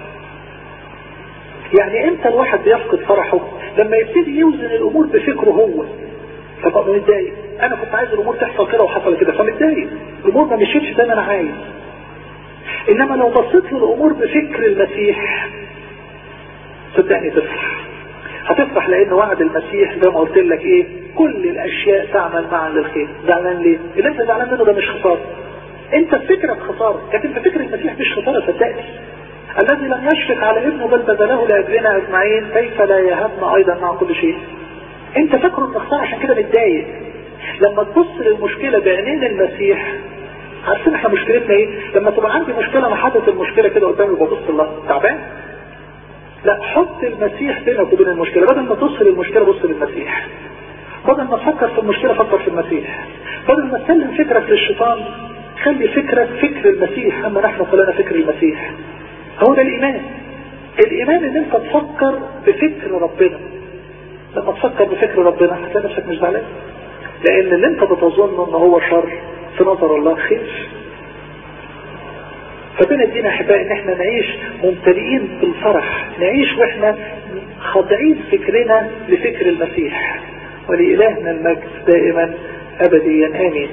يعني امتى الواحد بيفقد فرحه لما يبتدي يوزن الامور بفكره هو فبقى متضايق انا كنت عايز الامور تحصل كده وحصل كده فمتضايق الامور ما مشيتش زي ما انا عايز انما لو بصيت للامور بفكر المسيح صدقني تفرح هتفرح لان وعد المسيح زي ما قلت لك ايه كل الاشياء تعمل معا للخير زعلان ليه اللي انت زعلان منه ده مش خساره انت فكرك خساره لكن في فكر المسيح مش خساره صدقني الذي لم يشفق على ابنه بل بذله لاجلنا اجمعين كيف لا يهبنا ايضا مع كل شيء انت فاكره انك خساره عشان كده متضايق لما تبص للمشكله بعينين المسيح عارفين احنا مشكلتنا ايه لما تبقى عندي مشكله انا حاطط المشكله كده قدامي وببص لها تعبان لا حط المسيح بينك وبين المشكلة بدل ما تصل المشكلة بص للمسيح بدل ما تفكر في المشكلة فكر في المسيح بدل ما تسلم فكرك للشيطان خلي فكرك فكر المسيح اما نحن فلنا فكر المسيح هو ده الايمان الايمان ان انت تفكر بفكر ربنا لما تفكر بفكر ربنا هتلاقي نفسك مش زعلان لان اللي انت بتظن ان هو شر في نظر الله خير ربنا يدينا احبائي ان احنا نعيش ممتلئين بالفرح نعيش واحنا خاضعين فكرنا لفكر المسيح ولإلهنا المجد دائما ابديا امين